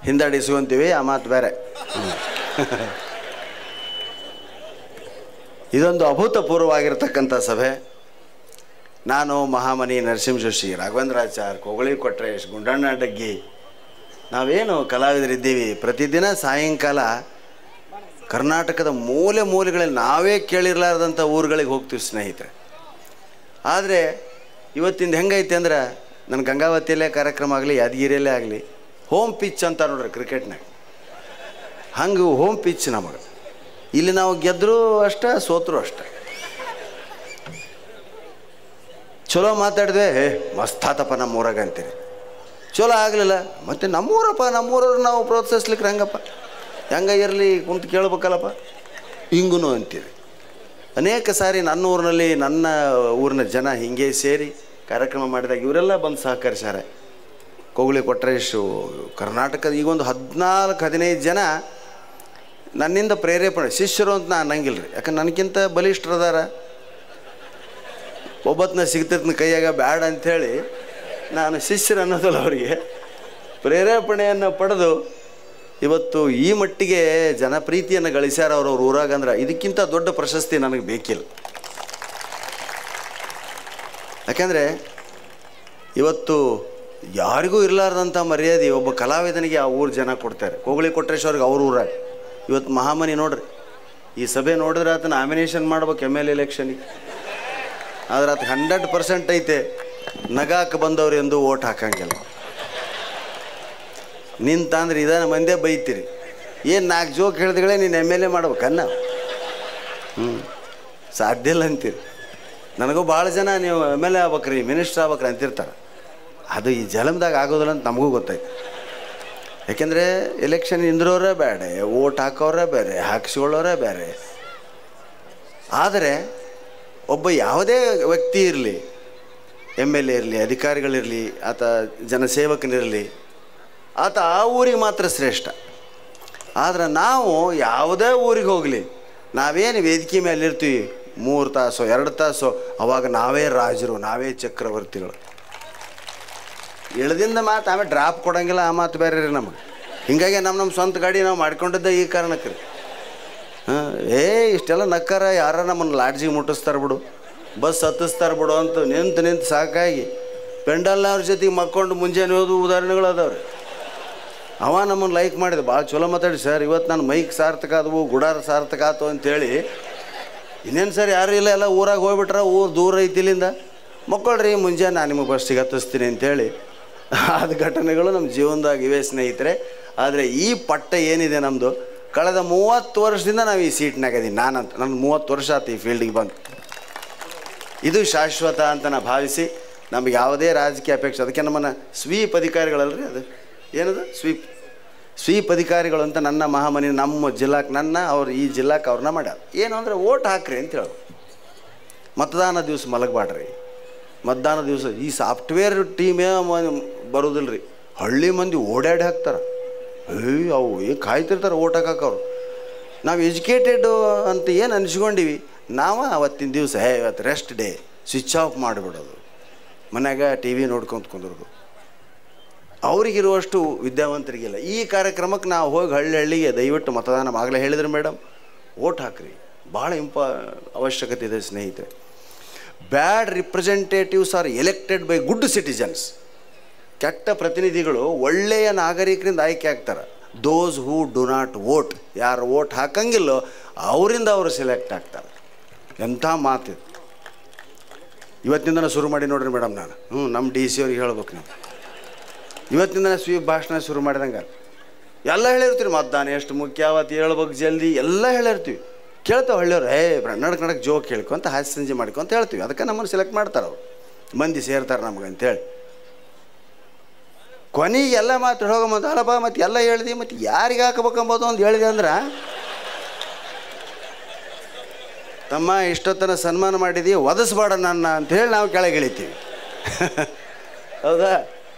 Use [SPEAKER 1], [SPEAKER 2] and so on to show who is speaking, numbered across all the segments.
[SPEAKER 1] ಹಿಂದಡಿಸ್ಕೊಂತೀವಿ ಆ ಮಾತು ಬೇರೆ ಹ್ಮ್. ಇದೊಂದು ಅಭೂತಪೂರ್ವವಾಗಿರ್ತಕ್ಕಂಥ ಸಭೆ ನಾನು ಮಹಾಮನಿ ನರಸಿಂಹ ಜೋಶಿ ರಾಘವೇಂದ್ರಾಚಾರ್ ಕೋಗಳಿ ಕೊಟ್ರೇಶ್ ಗುಂಡಣ್ಣ ಡಗ್ಗಿ ನಾವೇನು ಕಲಾವಿದರಿದ್ದೀವಿ ಪ್ರತಿದಿನ ಸಾಯಂಕಾಲ ಕರ್ನಾಟಕದ ಮೂಲೆ ಮೂಲೆಗಳಲ್ಲಿ ನಾವೇ ಕೇಳಿರ್ಲಾರ್ದಂಥ ಊರುಗಳಿಗೆ ಹೋಗ್ತೀವಿ ಸ್ನೇಹಿತರೆ ಆದರೆ ಇವತ್ತಿಂದ ಹೆಂಗೈತೆ ಅಂದ್ರೆ ನನ್ನ ಗಂಗಾವತಿಯಲ್ಲೇ ಕಾರ್ಯಕ್ರಮ ಆಗಲಿ ಯಾದಗಿರಿಯಲ್ಲೇ ಆಗಲಿ ಹೋಮ್ ಪಿಚ್ ಅಂತ ನೋಡ್ರಿ ಕ್ರಿಕೆಟ್ನಾಗ ಹಂಗೆ ಹೋಮ್ ಪಿಚ್ ನಮಗೆ ಇಲ್ಲಿ ನಾವು ಗೆದ್ದರೂ ಅಷ್ಟೇ ಸೋತರು ಅಷ್ಟೇ ಚಲೋ ಮಾತಾಡಿದ್ವಿ ಏ ಮಸ್ತ್ ಆತಪ್ಪ ನಮ್ಮ ಊರಾಗ ಅಂತೀರಿ ಚಲೋ ಆಗಲಿಲ್ಲ ಮತ್ತು ನಮ್ಮೂರಪ್ಪ ನಮ್ಮೂರವ್ರು ನಾವು ಪ್ರೋತ್ಸಾಹಿಸ್ಲಿಕ್ಕೆ ಹೆಂಗಪ್ಪ ಹೆಂಗ ಇರಲಿ ಕುಂತು ಕೇಳ್ಬೇಕಲ್ಲಪ್ಪ ಹಿಂಗೂ ಅಂತೀರಿ ಅನೇಕ ಸಾರಿ ನನ್ನ ಊರಿನಲ್ಲಿ ನನ್ನ ಊರಿನ ಜನ ಹಿಂಗೆ ಸೇರಿ ಕಾರ್ಯಕ್ರಮ ಮಾಡಿದಾಗ ಇವರೆಲ್ಲ ಬಂದು ಸಹಕರಿಸ್ಯಾರೆ ಕೋಗುಳಿ ಕೊಟ್ರೇಶು ಕರ್ನಾಟಕದ ಈಗೊಂದು ಹದಿನಾಲ್ಕು ಹದಿನೈದು ಜನ ನನ್ನಿಂದ ಪ್ರೇರೇಪಣೆ ಶಿಷ್ಯರು ಅಂತ ನಾನು ಅನ್ನಂಗಿಲ್ಲ ರೀ ಯಾಕಂದ್ರೆ ನನಗಿಂತ ಬಲಿಷ್ಠರದಾರ ಒಬ್ಬತ್ತನ ಸಿಗ್ತೈತನ ಕೈಯಾಗ ಬ್ಯಾಡ ಅಂಥೇಳಿ ನಾನು ಶಿಷ್ಯರು ಅನ್ನೋದಲ್ಲ ಅವರಿಗೆ ಪ್ರೇರೇಪಣೆಯನ್ನು ಪಡೆದು ಇವತ್ತು ಈ ಮಟ್ಟಿಗೆ ಜನಪ್ರೀತಿಯನ್ನು ಗಳಿಸ್ಯಾರ ಅವ್ರವ್ರ ಊರಾಗ ಅಂದ್ರೆ ಇದಕ್ಕಿಂತ ದೊಡ್ಡ ಪ್ರಶಸ್ತಿ ನನಗೆ ಬೇಕಿಲ್ಲ ಯಾಕೆಂದರೆ ಇವತ್ತು ಯಾರಿಗೂ ಇರಲಾರ್ದಂಥ ಮರ್ಯಾದೆ ಒಬ್ಬ ಕಲಾವಿದನಿಗೆ ಆ ಊರು ಜನ ಕೊಡ್ತಾರೆ ಕೋಗಳಿ ಕೊಟ್ರೇಶ್ವರ್ಗೆ ಅವ್ರ ಊರಾಗ ಇವತ್ತು ಮಹಾಮನಿ ನೋಡ್ರಿ ಈ ಸಭೆ ನೋಡಿದ್ರೆ ಆತ ನಾಮಿನೇಷನ್ ಮಾಡ್ಬೇಕು ಎಮ್ ಎಲ್ ಎಲೆಕ್ಷನಿಗೆ ಆದ್ರೆ ಆತ ಹಂಡ್ರೆಡ್ ಪರ್ಸೆಂಟ್ ಐತೆ ನಗಾಕ ಬಂದವ್ರು ಎಂದು ಓಟ್ ಹಾಕಂಗಿಲ್ಲ ನಿಂತಂದ್ರೆ ಇದನ್ನ ಮಂದೇ ಬೈತೀರಿ ಏನು ನಾಲ್ಕು ಜೋಕ್ ಹೇಳಿದ್ಗಳೇ ನೀನು ಎಮ್ ಎಲ್ ಎ ಮಾಡ್ಬೇಕನ್ನ ಹ್ಞೂ ಸಾಧ್ಯ ಇಲ್ಲ ಅಂತೀರಿ ನನಗೂ ಭಾಳ ಜನ ನೀವು ಎಮ್ ಎಲ್ ಎ ಆಗ್ಬೇಕ್ರಿ ಮಿನಿಸ್ಟರ್ ಆಗ್ಬೇಕ್ರಿ ಅಂತಿರ್ತಾರೆ ಅದು ಈ ಜಲಮ್ದಾಗ ಆಗೋದಿಲ್ಲ ಅಂತ ನಮಗೂ ಗೊತ್ತಾಯ್ತು ಯಾಕೆಂದರೆ ಎಲೆಕ್ಷನ್ ನಿಂದ್ರೋರೇ ಬೇರೆ ಓಟ್ ಹಾಕೋರೇ ಬೇರೆ ಹಾಕ್ಸ್ಕೊಳ್ಳೋರೇ ಬೇರೆ ಆದರೆ ಒಬ್ಬ ಯಾವುದೇ ವ್ಯಕ್ತಿ ಇರಲಿ ಎಮ್ ಎಲ್ ಎ ಇರಲಿ ಅಧಿಕಾರಿಗಳಿರಲಿ ಆತ ಜನಸೇವಕನಿರಲಿ ಆತ ಆ ಊರಿಗೆ ಮಾತ್ರ ಶ್ರೇಷ್ಠ ಆದರೆ ನಾವು ಯಾವುದೇ ಊರಿಗೆ ಹೋಗಲಿ ನಾವೇನು ವೇದಿಕೆ ಮೇಲೆ ಇರ್ತೀವಿ ಮೂರು ತಾಸು ಎರಡು ತಾಸು ಅವಾಗ ನಾವೇ ರಾಜರು ನಾವೇ ಚಕ್ರವರ್ತಿಗಳು ಇಳ್ದಿಂದ ಮಾತು ಆಮೇಲೆ ಡ್ರಾಪ್ ಕೊಡಂಗಿಲ್ಲ ಆ ಮಾತು ಬೇರೆ ರೀ ನಮಗೆ ಹಿಂಗಾಗಿ ನಮ್ಮ ನಮ್ಮ ಸ್ವಂತ ಗಾಡಿ ನಾವು ಮಾಡ್ಕೊಂಡಿದ್ದ ಈ ಕಾರಣಕ್ಕೆ ರೀ ಹಾಂ ಏ ಇಷ್ಟೆಲ್ಲ ನಕ್ಕಾರ ಯಾರ ನಮ್ಮನ್ನು ಲಾಡ್ಜಿಗೆ ಮುಟ್ಟಿಸ್ತಾರೆ ಬಿಡು ಬಸ್ ಹತ್ತಿಸ್ತಾರೆ ಬಿಡು ಅಂತ ನಿಂತು ನಿಂತು ಸಾಕಾಗಿ ಪೆಂಡಲ್ನವ್ರ ಜೊತೆಗೆ ಮಕ್ಕೊಂಡು ಮುಂಜಾನೆ ಹೋದು ಉದಾಹರಣೆಗಳು ಅದಾವ್ರಿ ಅವ ನಮ್ಮನ್ನು ಲೈಕ್ ಮಾಡಿದ ಭಾಳ ಚಲೋ ಮಾತಾಡಿ ಸರ್ ಇವತ್ತು ನಾನು ಮೈಕ್ ಸಾರ್ಥಕ ಆದವು ಗುಡಾರ ಸಾರ್ಥಕ ಆತು ಅಂತೇಳಿ ಇನ್ನೇನು ಸರ್ ಯಾರು ಇಲ್ಲ ಎಲ್ಲ ಊರಾಗ ಹೋಗ್ಬಿಟ್ರ ಊರು ದೂರ ಐತಿ ಇಲ್ಲಿಂದ ಮಕ್ಕಳ್ರಿ ಮುಂಜಾನೆ ನಾನು ನಿಮಗೆ ಬಸ್ಸಿಗೆ ಹತ್ತಿಸ್ತೀನಿ ಅಂತೇಳಿ ಆದ ಘಟನೆಗಳು ನಮ್ಮ ಜೀವನದಾಗ ಇವೆ ಸ್ನೇಹಿತರೆ ಆದರೆ ಈ ಪಟ್ಟ ಏನಿದೆ ನಮ್ಮದು ಕಳೆದ ಮೂವತ್ತು ವರ್ಷದಿಂದ ನಾವು ಈ ಸೀಟ್ನಾಗ ಇದೀನಿ ನಾನಂತ ನನ್ನ ಮೂವತ್ತು ವರ್ಷ ಆಯ್ತು ಈ ಫೀಲ್ಡಿಗೆ ಬಂದು ಇದು ಶಾಶ್ವತ ಅಂತ ನಾ ಭಾವಿಸಿ ನಮ್ಗೆ ಯಾವುದೇ ರಾಜಕೀಯ ಅಪೇಕ್ಷೆ ಅದಕ್ಕೆ ನಮ್ಮನ್ನು ಸ್ವೀಪ್ ಅಧಿಕಾರಿಗಳಲ್ರಿ ಅದು ಏನದು ಸ್ವೀಪ್ ಸ್ವೀಪ್ ಅಧಿಕಾರಿಗಳು ಅಂತ ನನ್ನ ಮಹಾಮನಿ ನಮ್ಮ ಜಿಲ್ಲಾಕ್ಕೆ ನನ್ನ ಅವ್ರು ಈ ಜಿಲ್ಲಾಕ್ಕೆ ಅವ್ರನ್ನ ಮಾಡ್ಯಾರ ಏನು ಅಂದರೆ ಓಟ್ ಹಾಕ್ರಿ ಅಂತ ಹೇಳೋದು ಮತದಾನ ದಿವಸ ಮಲಗಬಾಡ್ರಿ ಮತದಾನ ದಿವಸ ಈ ಸಾಫ್ಟ್ವೇರ್ ಟೀಮೇ ಬರೋದಿಲ್ಲ ರೀ ಹಳ್ಳಿ ಮಂದಿ ಓಡಾಡಿ ಹಾಕ್ತಾರೆ ಏಯ್ ಅವು ಏ ಕಾಯ್ತಿರ್ತಾರೆ ಓಟ್ ಹಾಕಕ್ಕವ್ರು ನಾವು ಎಜುಕೇಟೆಡ್ ಅಂತ ಏನು ಅನ್ಸ್ಕೊಂಡಿವಿ ನಾವು ಅವತ್ತಿನ ದಿವಸ ಹೇ ಇವತ್ತು ರೆಸ್ಟ್ ಡೇ ಸ್ವಿಚ್ ಆಫ್ ಮಾಡಿಬಿಡೋದು ಮನ್ಯಾಗ ಟಿ ವಿ ನೋಡ್ಕೊಂತ ಕುಂದ್ರದು ಅವರಿಗಿರುವಷ್ಟು ವಿದ್ಯಾವಂತರಿಗಿಲ್ಲ ಈ ಕಾರ್ಯಕ್ರಮಕ್ಕೆ ನಾವು ಹೋಗಿ ಹಳ್ಳಿ ಹಳ್ಳಿಗೆ ದಯವಿಟ್ಟು ಮತದಾನ ಆಗಲೇ ಹೇಳಿದ್ರು ಮೇಡಮ್ ಓಟ್ ಹಾಕ್ರಿ ಭಾಳ ಇಂಪ ಅವಶ್ಯಕತೆ ಇದೆ ಸ್ನೇಹಿತರೆ bad representatives are elected by good citizens ಕೆಟ್ಟ ಪ್ರತಿನಿಧಿಗಳು ಒಳ್ಳೆಯ ನಾಗರಿಕರಿಂದ ಆಯ್ಕೆ ಆಗ್ತಾರೆ those who do not vote ಯಾರು ವೋಟ್ ಹಾಕಂಗಿಲ್ಲೋ ಅವರಿಂದ ಅವರು ಸೆಲೆಕ್ಟ್ ಆಗ್ತಾರೆ ಎಂಥ ಮಾತು ಇದು. ಇವತ್ತಿಂದನೇ ಶುರು ಮಾಡಿ ನೋಡ್ರಿ ಮೇಡಮ್ ನಾನು ಹ್ಞೂ ನಮ್ಮ ಡಿ ಸಿ ಅವ್ರಿಗೆ ಹೇಳ್ಬೇಕು ನೀವು ಇವತ್ತಿಂದನೇ ಸ್ವೀಪ್ ಭಾಷಣ ಶುರು ಮಾಡಿದಂಗೆ ಎಲ್ಲ ಹೇಳಿರ್ತೀವಿ ಮತದಾನ ಎಷ್ಟು ಮುಖ್ಯ ಅವತ್ತು ಹೇಳ್ಬೇಕು ಜಲ್ದಿ ಎಲ್ಲ ಹೇಳಿರ್ತೀವಿ ಕೇಳ್ತಾವೆ ಹಳ್ಳಿಯವ್ರು ಏ ನಡಕ್ ನಡಕ್ ಜೋಕ್ ಕೇಳ್ಕೊಂತ ಹಾಸ್ಯ ಸಂಜೆ ಮಾಡ್ಕೊಂತ ಹೇಳ್ತೀವಿ ಅದಕ್ಕೆ ನಮ್ಮನ್ನು ಸೆಲೆಕ್ಟ್ ಮಾಡ್ತಾರೆ ಅವ್ರು ಮಂದಿ ಸೇರ್ತಾರೆ ನಮಗೆ ಅಂತೇಳಿ ಕೊನೆಗೆ ಎಲ್ಲ ಮಾತು ಹೋಗಂಬಂತ ಅಲ್ಲಪ್ಪ ಮತ್ತು ಎಲ್ಲ ಹೇಳ್ದಿ ಮತ್ತು ಯಾರಿಗೆ ಹಾಕ್ಬೇಕಂಬೋದು ಒಂದು ಹೇಳಿದೆ ಅಂದ್ರೆ ತಮ್ಮ ಇಷ್ಟೊತ್ತನ ಸನ್ಮಾನ ಮಾಡಿದಿ ಒದಸ್ಬೇಡ ನನ್ನ ಅಂತೇಳಿ ನಾವು ಕೆಳಗೆ ಇಳಿತೀವಿ ಹೌದಾ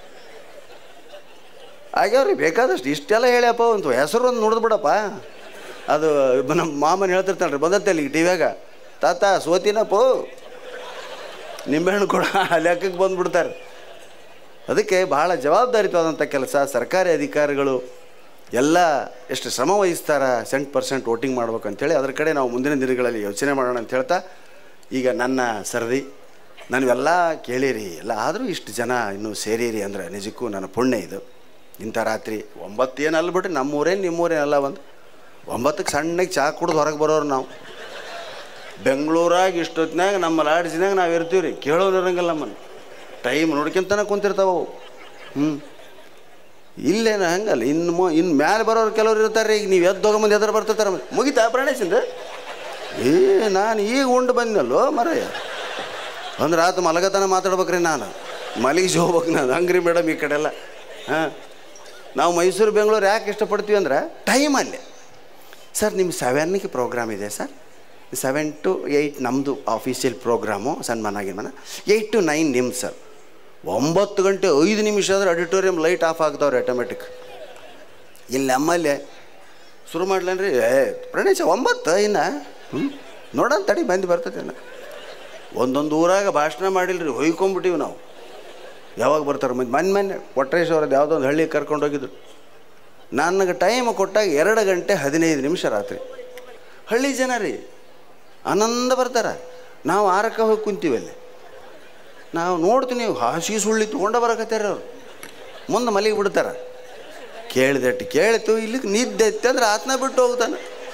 [SPEAKER 1] ಆಗ್ಯಾವ್ರಿ ಬೇಕಾದಷ್ಟು ಇಷ್ಟೆಲ್ಲ ಹೇಳ್ಯಪ್ಪ ಒಂದು ಹೆಸರು ಒಂದು ನುಡ್ದು ಬಿಡಪ್ಪ ಅದು ನಮ್ಮ ಮಾಮನ ಹೇಳ್ತಿರ್ತಾನೆ ರೀ ಬಂದತ್ತೆ ಅಲ್ಲಿಗೆ ಟಿ ವ್ಯಾಗ ತಾತ ಸೋತಿನಪ್ಪ ನಿಂಬೆಹಣ್ಣು ಕೂಡ ಲೆಕ್ಕಕ್ಕೆ ಬಂದುಬಿಡ್ತಾರೆ ಅದಕ್ಕೆ ಬಹಳ ಜವಾಬ್ದಾರಿತವಾದಂಥ ಕೆಲಸ ಸರ್ಕಾರಿ ಅಧಿಕಾರಿಗಳು ಎಲ್ಲ ಎಷ್ಟು ಶ್ರಮ ವಹಿಸ್ತಾರ ಸೆಂಟ್ ಪರ್ಸೆಂಟ್ ವೋಟಿಂಗ್ ಮಾಡ್ಬೇಕು ಅಂತೇಳಿ ಅದ್ರ ಕಡೆ ನಾವು ಮುಂದಿನ ದಿನಗಳಲ್ಲಿ ಯೋಚನೆ ಮಾಡೋಣ ಅಂತ ಹೇಳ್ತಾ ಈಗ ನನ್ನ ಸರದಿ ನಾವೆಲ್ಲ ಕೇಳಿರಿ ಎಲ್ಲ ಆದರೂ ಇಷ್ಟು ಜನ ಇನ್ನೂ ಸೇರಿರಿ ಅಂದ್ರೆ ನಿಜಕ್ಕೂ ನನ್ನ ಪುಣ್ಯ ಇದು ಇಂಥ ರಾತ್ರಿ ಒಂಬತ್ತು ಏನು ಅಲ್ಲ ಬಿಟ್ರಿ ನಮ್ಮೂರೇನು ನಿಮ್ಮೂರೇನು ಅಲ್ಲ ಒಂದು ಒಂಬತ್ತಕ್ಕೆ ಸಣ್ಣಗೆ ಚಹಾ ಕುಡ್ದು ಹೊರಗೆ ಬರೋರು ನಾವು ಬೆಂಗಳೂರಾಗ ಇಷ್ಟೊತ್ತಿನಾಗ ನಮ್ಮ ಲಾಡ್ಜಿನಾಗ ನಾವು ಇರ್ತೀವಿ ರೀ ಕೇಳೋರು ಇರಂಗಿಲ್ಲ ನಮ್ಮನ್ನು ಟೈಮ್ ನೋಡ್ಕೊಂತನ ಕುಂತಿರ್ತಾವ ಅವು ಹ್ಞೂ ಇಲ್ಲೇನು ಹಂಗಲ್ಲ ಇನ್ನು ಮೊ ಇನ್ನು ಮ್ಯಾಲೆ ಬರೋರು ಕೆಲವ್ರು ಇರ್ತಾರೆ ಈಗ ನೀವು ಎದ್ದು ಮಂದಿ ಎದುರು ಬರ್ತಿರ್ತಾರೆ ಮುಗಿತಾ ಪ್ರಾಣೇಶಿಂದ ಏ ನಾನು ಈಗ ಉಂಡು ಬಂದಲ್ಲೋ ಮರಯ್ಯ ಅಂದ್ರೆ ಆತು ಮಲಗತನ ಮಾತಾಡ್ಬೇಕ್ರಿ ನಾನು ಮಲಗಿಸಿ ಹೋಗ್ಬೇಕು ನಾನು ಹಂಗ್ರಿ ಮೇಡಮ್ ಈ ಕಡೆ ಎಲ್ಲ ಹಾಂ ನಾವು ಮೈಸೂರು ಬೆಂಗಳೂರು ಯಾಕೆ ಇಷ್ಟಪಡ್ತೀವಿ ಅಂದ್ರೆ ಟೈಮ್ ಅಲ್ಲೇ ಸರ್ ನಿಮ್ಮ ಸೆವೆನ್ಗೆ ಪ್ರೋಗ್ರಾಮ್ ಇದೆ ಸರ್ ಸೆವೆನ್ ಟು ಏಯ್ಟ್ ನಮ್ಮದು ಆಫೀಸಿಯಲ್ ಪ್ರೋಗ್ರಾಮು ಸನ್ಮಾನ ಗಿನ್ಮಾನ ಏಯ್ಟ್ ಟು ನೈನ್ ನಿಮ್ಮ ಸರ್ ಒಂಬತ್ತು ಗಂಟೆ ಐದು ನಿಮಿಷ ಆದರೆ ಆಡಿಟೋರಿಯಂ ಲೈಟ್ ಆಫ್ ಆಗ್ತಾವ್ರಿ ಆಟೋಮೆಟಿಕ್ ಇಲ್ಲಿ ನಮ್ಮಲ್ಲೇ ಶುರು ಮಾಡ್ಲೇನ್ರಿ ಏ ಪ್ರಣೇಶ ಒಂಬತ್ತು ಇನ್ನು ಹ್ಞೂ ನೋಡೋಣ ತಡಿ ಬಂದು ಬರ್ತೈತೆ ಒಂದೊಂದು ಊರಾಗ ಭಾಷಣ ಮಾಡಿಲ್ರಿ ಹೊಯ್ಕೊಂಬಿಟ್ಟಿವಿ ನಾವು ಯಾವಾಗ ಬರ್ತಾರೆ ಮಂದಿ ಮೊನ್ನೆ ಮೊನ್ನೆ ಕೊಟ್ರೇಶ್ವರದ್ದು ಯಾವುದೋ ಒಂದು ಹಳ್ಳಿಗೆ ಕರ್ಕೊಂಡು ಹೋಗಿದ್ರು ನನಗೆ ಟೈಮ್ ಕೊಟ್ಟಾಗ ಎರಡು ಗಂಟೆ ಹದಿನೈದು ನಿಮಿಷ ರಾತ್ರಿ ಹಳ್ಳಿ ಜನ ರೀ ಆನಂದ ಬರ್ತಾರೆ ನಾವು ಆರಕ್ಕೆ ಹೋಗಿ ಕುಂತೀವಿ ಅಲ್ಲಿ ನಾವು ನೋಡ್ತೀನಿ ಹಾಸಿ ಸುಳ್ಳಿ ತೊಗೊಂಡ ಬರಕತ್ತಾರೆ ಅವ್ರು ಮುಂದೆ ಮಲಿಗೆ ಬಿಡ್ತಾರೆ ಕೇಳಿದಟ್ಟು ಕೇಳಿತು ಇಲ್ಲಿಗೆ ನಿದ್ದೆ ಎತ್ತೆ ಅಂದ್ರೆ ಆತ್ನ ಬಿಟ್ಟು ಹೋಗ್ತಾನೆ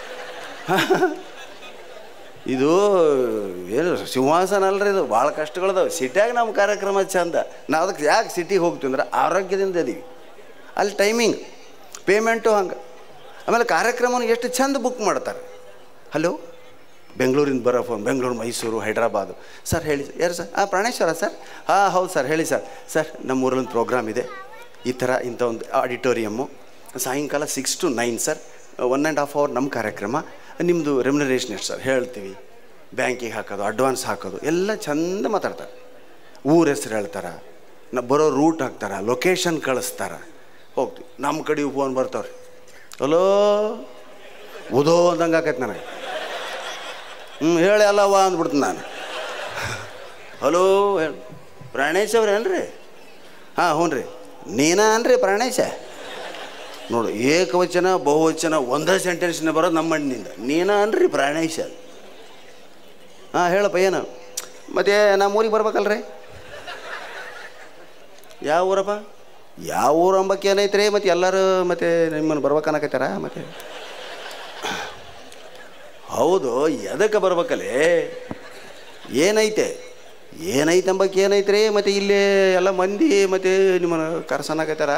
[SPEAKER 1] ಇದು ಏನು ಸಿಂಹಾಸನ ಅಲ್ರಿ ಇದು ಭಾಳ ಕಷ್ಟಗಳದಾವೆ ಸಿಟಿಯಾಗ ನಮ್ಮ ಕಾರ್ಯಕ್ರಮ ಚಂದ ನಾವು ಅದಕ್ಕೆ ಯಾಕೆ ಸಿಟಿಗೆ ಹೋಗ್ತೀವಿ ಅಂದ್ರೆ ಆರೋಗ್ಯದಿಂದ ಇದೀವಿ ಅಲ್ಲಿ ಟೈಮಿಂಗ್ ಪೇಮೆಂಟು ಹಂಗೆ ಆಮೇಲೆ ಕಾರ್ಯಕ್ರಮನ ಎಷ್ಟು ಚಂದ ಬುಕ್ ಮಾಡ್ತಾರೆ ಹಲೋ ಬೆಂಗಳೂರಿಂದ ಬರೋ ಫೋನ್ ಬೆಂಗಳೂರು ಮೈಸೂರು ಹೈದ್ರಾಬಾದು ಸರ್ ಹೇಳಿ ಯಾರು ಸರ್ ಹಾಂ ಪ್ರಾಣೇಶ್ವರ ಸರ್ ಹಾಂ ಹೌದು ಸರ್ ಹೇಳಿ ಸರ್ ಸರ್ ನಮ್ಮ ಊರಲ್ಲೊಂದು ಪ್ರೋಗ್ರಾಮ್ ಇದೆ ಈ ಥರ ಇಂಥ ಒಂದು ಆಡಿಟೋರಿಯಮ್ಮು ಸಾಯಂಕಾಲ six to nine sir one and half hour ನಮ್ಮ ಕಾರ್ಯಕ್ರಮ ನಿಮ್ಮದು ರೆಮ್ಯುನರೇಷನ್ ಎಷ್ಟು ಸರ್ ಹೇಳ್ತೀವಿ ಬ್ಯಾಂಕಿಗೆ ಹಾಕೋದು ಅಡ್ವಾನ್ಸ್ ಹಾಕೋದು ಎಲ್ಲ ಚಂದ ಮಾತಾಡ್ತಾರೆ ಊರ ಹೆಸ್ರು ಹೇಳ್ತಾರೆ ನ ಬರೋ ರೂಟ್ ಹಾಕ್ತಾರೆ ಲೊಕೇಶನ್ ಕಳಿಸ್ತಾರೆ ಹೋಗ್ತೀವಿ ನಮ್ಮ ಕಡೆ ಫೋನ್ ಬರ್ತಾವ್ರಿ ಹಲೋ ಉದೋ ಅಂದಂಗೆ ಆಕೈತೆ ನನಗೆ ಹ್ಞೂ ಹೇಳಿ ಅಲ್ಲವ್ವ ಅಂದ್ಬಿಡ್ತೀನಿ ನಾನು ಹಲೋ ಹೇಳಿ ಪ್ರಾಣೇಶ್ ಅವ್ರೇನ್ರಿ ಹಾಂ ಹ್ಞೂ ರೀ ನೀನ ಅನ್ರಿ ಪ್ರಾಣೇಶ ನೋಡು ಏಕವಚನ ಬಹುವಚನ ಒಂದೇ ಸೆಂಟೆನ್ಸ್ನ ಬರೋದು ನಮ್ಮ ಮಣ್ಣಿನಿಂದ ನೀನ ಅನ್ರಿ ಪ್ರಾಣೇಶ ಹಾಂ ಹೇಳಪ್ಪ ಏನು ಮತ್ತೆ ನಮ್ಮ ಊರಿಗೆ ಬರ್ಬೇಕಲ್ರಿ ಯಾವ ಊರಪ್ಪ ಯಾವ ಊರು ಅಂಬಕ್ಕೆ ಏನೈತ್ರಿ ಮತ್ತು ಎಲ್ಲರೂ ಮತ್ತೆ ನಿಮ್ಮನ್ನು ಬರ್ಬೇಕನ್ನಕತ್ತಾರ ಮತ್ತೆ ಹೌದು ಎದಕ್ಕೆ ಬರ್ಬೇಕಲ್ಲೇ ಏನೈತೆ ಏನೈತೆ ಅಂಬಕ್ಕೆ ಏನೈತ್ರಿ ಮತ್ತು ಇಲ್ಲಿ ಎಲ್ಲ ಮಂದಿ ಮತ್ತು ನಿಮ್ಮನ್ನು ಕರ್ಸನಾಕತ್ತಾರ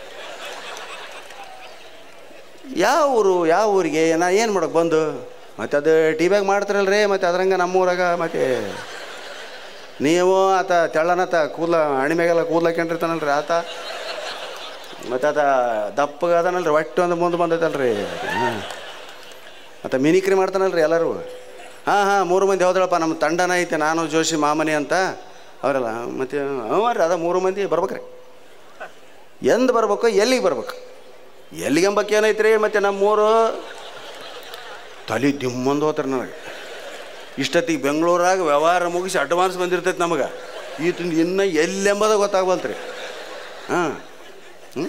[SPEAKER 1] ಯಾವ ಊರು ಯಾವ ಊರಿಗೆ ನಾ ಏನು ಮಾಡೋಕೆ ಬಂದು ಮತ್ತು ಅದು ಟಿ ಬ್ಯಾಗ್ ಮಾಡ್ತಾರಲ್ರಿ ಮತ್ತು ಅದ್ರಂಗೆ ನಮ್ಮೂರಾಗ ಮತ್ತು ನೀವು ಆತ ತೆಳ್ಳನತ ಕೂದಲ ಅಣಿಮೆಗೆಲ್ಲ ಕೂದಲ ಹಾಕೊಂಡಿರ್ತಾನಲ್ರಿ ಆತ ಮತ್ತು ಆತ ದಪ್ಪಗೆ ಅದನಲ್ರಿ ಒಟ್ಟು ಒಂದು ಮುಂದೆ ಬಂದೈತಲ್ರಿ ಹಾಂ ಮತ್ತು ಮಿನಿಕ್ರಿ ಮಾಡ್ತಾನಲ್ರಿ ಎಲ್ಲರೂ ಹಾಂ ಹಾಂ ಮೂರು ಮಂದಿ ಹೋದಳಪ್ಪ ನಮ್ಮ ತಂಡನ ಐತೆ ನಾನು ಜೋಶಿ ಮಾಮನಿ ಅಂತ ಅವರೆಲ್ಲ ಮತ್ತು ಹ್ಞೂ ರೀ ಅದ ಮೂರು ಮಂದಿ ಬರ್ಬೇಕ್ರಿ ಎಂದು ಬರ್ಬೇಕು ಎಲ್ಲಿಗೆ ಬರ್ಬೇಕು ಎಲ್ಲಿಗೆ ಎಂಬಕ್ಕೆ ಏನೈತ್ರಿ ಮತ್ತು ನಮ್ಮೂರು ತಲೆ ದಿಮ್ಮಂದು ಹೋತಾರೆ ನನಗೆ ಇಷ್ಟೊತ್ತಿಗೆ ಬೆಂಗಳೂರಾಗ ವ್ಯವಹಾರ ಮುಗಿಸಿ ಅಡ್ವಾನ್ಸ್ ಬಂದಿರ್ತೈತೆ ನಮಗೆ ಈತಿಂದ ಇನ್ನೂ ಎಲ್ಲೆಂಬುದ ಗೊತ್ತಾಗ್ಬಲ್ತ್ರಿ ಹಾಂ ಹ್ಞೂ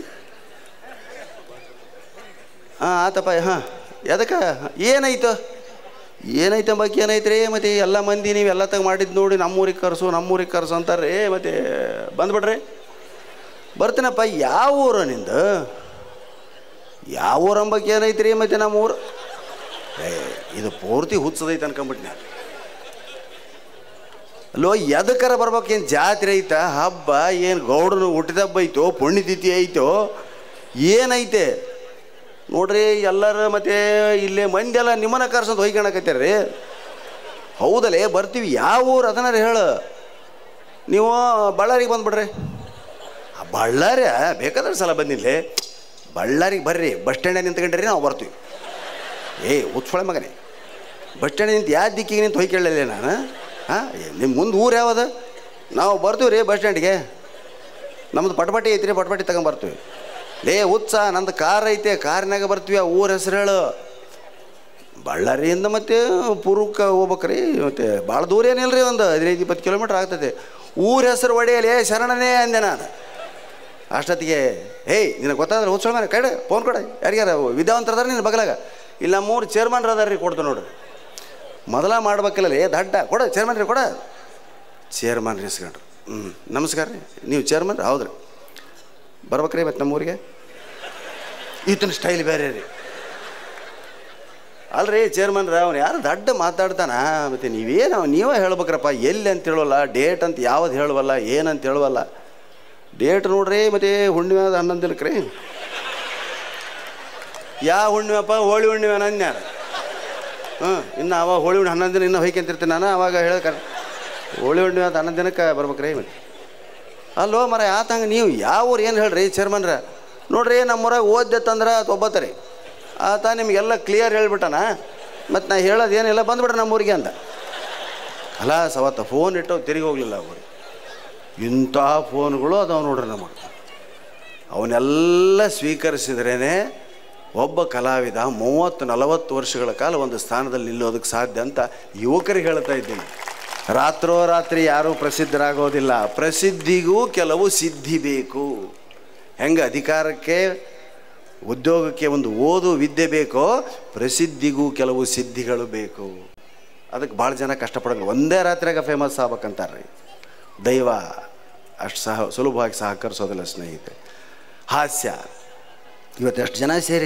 [SPEAKER 1] ಹಾಂ ಆತಪ್ಪ ಹಾಂ ಎದಕ್ಕೆ ಏನಾಯ್ತು ಏನೈತೆ ಅಂಬಕ್ಕೆ ಏನೈತ್ರಿ ಮತ್ತು ಎಲ್ಲ ಮಂದಿ ನೀವು ಎಲ್ಲ ತಗ ಮಾಡಿದ್ದು ನೋಡಿ ನಮ್ಮೂರಿಗೆ ಕರ್ಸು ನಮ್ಮೂರಿಗೆ ಕರ್ಸು ಅಂತಾರೆ ಮತ್ತು ಬಂದ್ಬಿಡ್ರಿ ಬರ್ತೀನಪ್ಪ ಯಾವ ಊರು ನಿಂದು ಯಾವ ಊರು ಅಂಬಕ್ಕೆ ಏನೈತ್ರಿ ಮತ್ತು ನಮ್ಮ ಊರು ಏ ಇದು ಪೂರ್ತಿ ಹುಚ್ಚದೈತೆ ಅನ್ಕೊಂಬಿಟ್ಟು ನಾನು ಅಲ್ಲೋ ಎದಕ್ಕರ ಬರ್ಬೇಕು ಏನು ಜಾತ್ರೆ ಐತ ಹಬ್ಬ ಏನು ಗೌಡನು ಹುಟ್ಟಿದಬ್ಬ ಐತೋ ಪುಣ್ಯತಿಥಿ ಐತೋ ಏನೈತೆ ನೋಡ್ರಿ ಎಲ್ಲರ ಮತ್ತೆ ಇಲ್ಲೇ ಮಂದಿ ಎಲ್ಲ ನಿಮ್ಮನ್ನ ಕರ್ಸೋದು ಹೊಯ್ಕೊಳಕತ್ತೀರ ರೀ ಹೌದಲ್ಲೇ ಬರ್ತೀವಿ ಯಾವ ಊರು ಅದನ್ನ ಹೇಳು ನೀವು ಬಳ್ಳಾರಿಗೆ ಬಂದ್ಬಿಡ್ರಿ ಆ ಬಳ್ಳಾರಿ ಬೇಕಾದ್ರೆ ಸಲ ಬಂದಿಲ್ಲೇ ಬಳ್ಳಾರಿಗೆ ಬರ್ರಿ ಬಸ್ ಸ್ಟ್ಯಾಂಡ್ ನಿಂತ್ಕೊಂಡ್ರಿ ನಾವು ಬರ್ತೀವಿ ಏ ಉತ್ಸೊಳೆ ಮಗನೇ ಬಸ್ ಸ್ಟ್ಯಾಂಡ್ ನಿಂತು ಯಾವ ದಿಕ್ಕಿಗೆ ನಿಂತು ಹೊಯ್ಕೊಳ್ಳಲೇ ನಾನು ಹಾಂ ನಿಮ್ಮ ಮುಂದೆ ಊರು ಯಾವುದು ನಾವು ಬರ್ತೀವಿ ರೀ ಬಸ್ ಸ್ಟ್ಯಾಂಡ್ಗೆ ನಮ್ಮದು ಪಟಪಟಿ ಐತ್ರಿ ಪಟಪಟಿ ತಗೊಂಬರ್ತೀವಿ ಲೇ ಉತ್ಸ ನಂದು ಕಾರ್ ಐತೆ ಕಾರ್ನಾಗ ಬರ್ತೀವಿ ಆ ಊರ ಹೆಸ್ರು ಹೇಳು ಬಳ್ಳಾರಿಯಿಂದ ಮತ್ತೆ ಪೂರ್ವಕ್ಕೆ ಹೋಗ್ಬೇಕ್ರಿ ಮತ್ತೆ ಭಾಳ ದೂರ ಏನಿಲ್ಲ ರೀ ಒಂದು ಹದಿನೈದು ಇಪ್ಪತ್ತು ಕಿಲೋಮೀಟ್ರ್ ಆಗ್ತದೆ ಊರ ಹೆಸರು ಒಡೆಯಲೇ ಶರಣನೇ ಅಂದೆ ನಾನು ಅಷ್ಟೊತ್ತಿಗೆ ಹೇಯ್ ನಿನಗೆ ಗೊತ್ತಾದ್ರೆ ಉತ್ಸವ ಮೇಲೆ ಕಡೆ ಫೋನ್ ಕೊಡ ಯಾರ್ಯಾರ ವಿದ್ಯಾವಂತರ ಅದಾರ ನಿನ್ನ ಬಗಲಾಗ ಇಲ್ಲ ಮೂರು ಚೇರ್ಮನ್ರು ಅದಾರ ರೀ ಕೊಡ್ತು ನೋಡ್ರಿ ಮೊದಲ ಮಾಡ್ಬೇಕಿಲ್ಲ ಏ ದಡ್ಡ ಕೊಡ ಚೇರ್ಮನ್ ರೀ ಕೊಡ ಚೇರ್ಮನ್ ರೀ ಇಸ್ಕೊಂಡ್ರು ಹ್ಞೂ ನಮಸ್ಕಾರ ರೀ ನೀವು ಚೇರ್ಮನ್ ರೀ ಹೌದ್ರಿ ಬರ್ಬೇಕ್ರಿ ಮತ್ತು ನಮ್ಮೂರಿಗೆ ಈತನ ಸ್ಟೈಲ್ ಬೇರೆ ರೀ ಅಲ್ರಿ ಚೇರ್ಮನ್ ರೀ ಅವ್ನು ಯಾರು ದಡ್ಡ ಮಾತಾಡ್ತಾನ ಮತ್ತು ನೀವೇನು ನೀವೇ ಹೇಳ್ಬೇಕ್ರಪ್ಪ ಎಲ್ಲಿ ಅಂತ ಹೇಳೋಲ್ಲ ಡೇಟ್ ಅಂತ ಯಾವ್ದು ಹೇಳುವಲ್ಲ ಏನಂತ ಹೇಳುವಲ್ಲ ಡೇಟ್ ನೋಡ್ರಿ ಮತ್ತು ಹುಣ್ಣಿಮೆ ಅದು ಹನ್ನೊಂದು ದಿನಕ್ಕೆ ರೀ ಯಾವ ಹುಣ್ಣಿಮೆಪ್ಪ ಹೋಳಿ ಹುಣ್ಣಿಮೆ ಅನ್ಯಾರ ಹ್ಞೂ ಇನ್ನು ಅವಾಗ ಹೋಳಿ ಹುಣ್ಣಿ ಹನ್ನೊಂದು ದಿನ ಇನ್ನೂ ಹೊಯ್ಕೊಂತಿರ್ತೀನಿ ನಾನು ಅವಾಗ ಹೇಳಕ ಹೋಳಿ ಹುಣ್ಣಿಮೆ ಅದು ಹನ್ನೊಂದು ದಿನಕ್ಕೆ ಬರ್ಬೇಕ್ರಿ ಮತ್ತೆ ಅಲ್ಲೋ ಮರ ಆತಂಗೆ ನೀವು ಯಾವ ಊರು ಏನು ಹೇಳ್ರಿ ಚೇರ್ಮನ್ರ ನೋಡ್ರಿ ನಮ್ಮೂರಾಗ ಓದ್ದತ್ತಂದ್ರೆ ಒಬ್ಬತ್ತರಿ ಆತ ನಿಮಗೆಲ್ಲ ಕ್ಲಿಯರ್ ಹೇಳ್ಬಿಟ್ಟನ ಮತ್ತು ನಾ ಹೇಳೋದು ಏನಿಲ್ಲ ಬಂದ್ಬಿಡ್ರಿ ನಮ್ಮೂರಿಗೆ ಅಂತ ಅಲ್ಲ ಸವತ್ತ ಫೋನ್ ಇಟ್ಟು ತಿರುಗಿ ಹೋಗಲಿಲ್ಲ ಅವರು ಇಂಥ ಫೋನ್ಗಳು ಅದಾವ ನೋಡ್ರಿ ನಮಗೆ ಅವನ್ನೆಲ್ಲ ಸ್ವೀಕರಿಸಿದ್ರೇ ಒಬ್ಬ ಕಲಾವಿದ ಮೂವತ್ತು ನಲವತ್ತು ವರ್ಷಗಳ ಕಾಲ ಒಂದು ಸ್ಥಾನದಲ್ಲಿ ನಿಲ್ಲೋದಕ್ಕೆ ಸಾಧ್ಯ ಅಂತ ಯುವಕರಿಗೆ ಹೇಳ್ತಾ ಇದ್ದೀನಿ ರಾತ್ರೋರಾತ್ರಿ ಯಾರೂ ಪ್ರಸಿದ್ಧರಾಗೋದಿಲ್ಲ ಪ್ರಸಿದ್ಧಿಗೂ ಕೆಲವು ಸಿದ್ಧಿ ಬೇಕು ಹೆಂಗೆ ಅಧಿಕಾರಕ್ಕೆ ಉದ್ಯೋಗಕ್ಕೆ ಒಂದು ಓದು ವಿದ್ಯೆ ಬೇಕೋ ಪ್ರಸಿದ್ಧಿಗೂ ಕೆಲವು ಸಿದ್ಧಿಗಳು ಬೇಕು ಅದಕ್ಕೆ ಭಾಳ ಜನ ಕಷ್ಟಪಡೋದು ಒಂದೇ ರಾತ್ರಿಯಾಗ ಫೇಮಸ್ ಆಗ್ಬೇಕಂತಾರೆ ದೈವ ಅಷ್ಟು ಸಹ ಸುಲಭವಾಗಿ ಸಹಕರಿಸೋದಿಲ್ಲ ಸ್ನೇಹಿತರೆ ಹಾಸ್ಯ ಇವತ್ತು ಎಷ್ಟು ಜನ ಸೇರಿ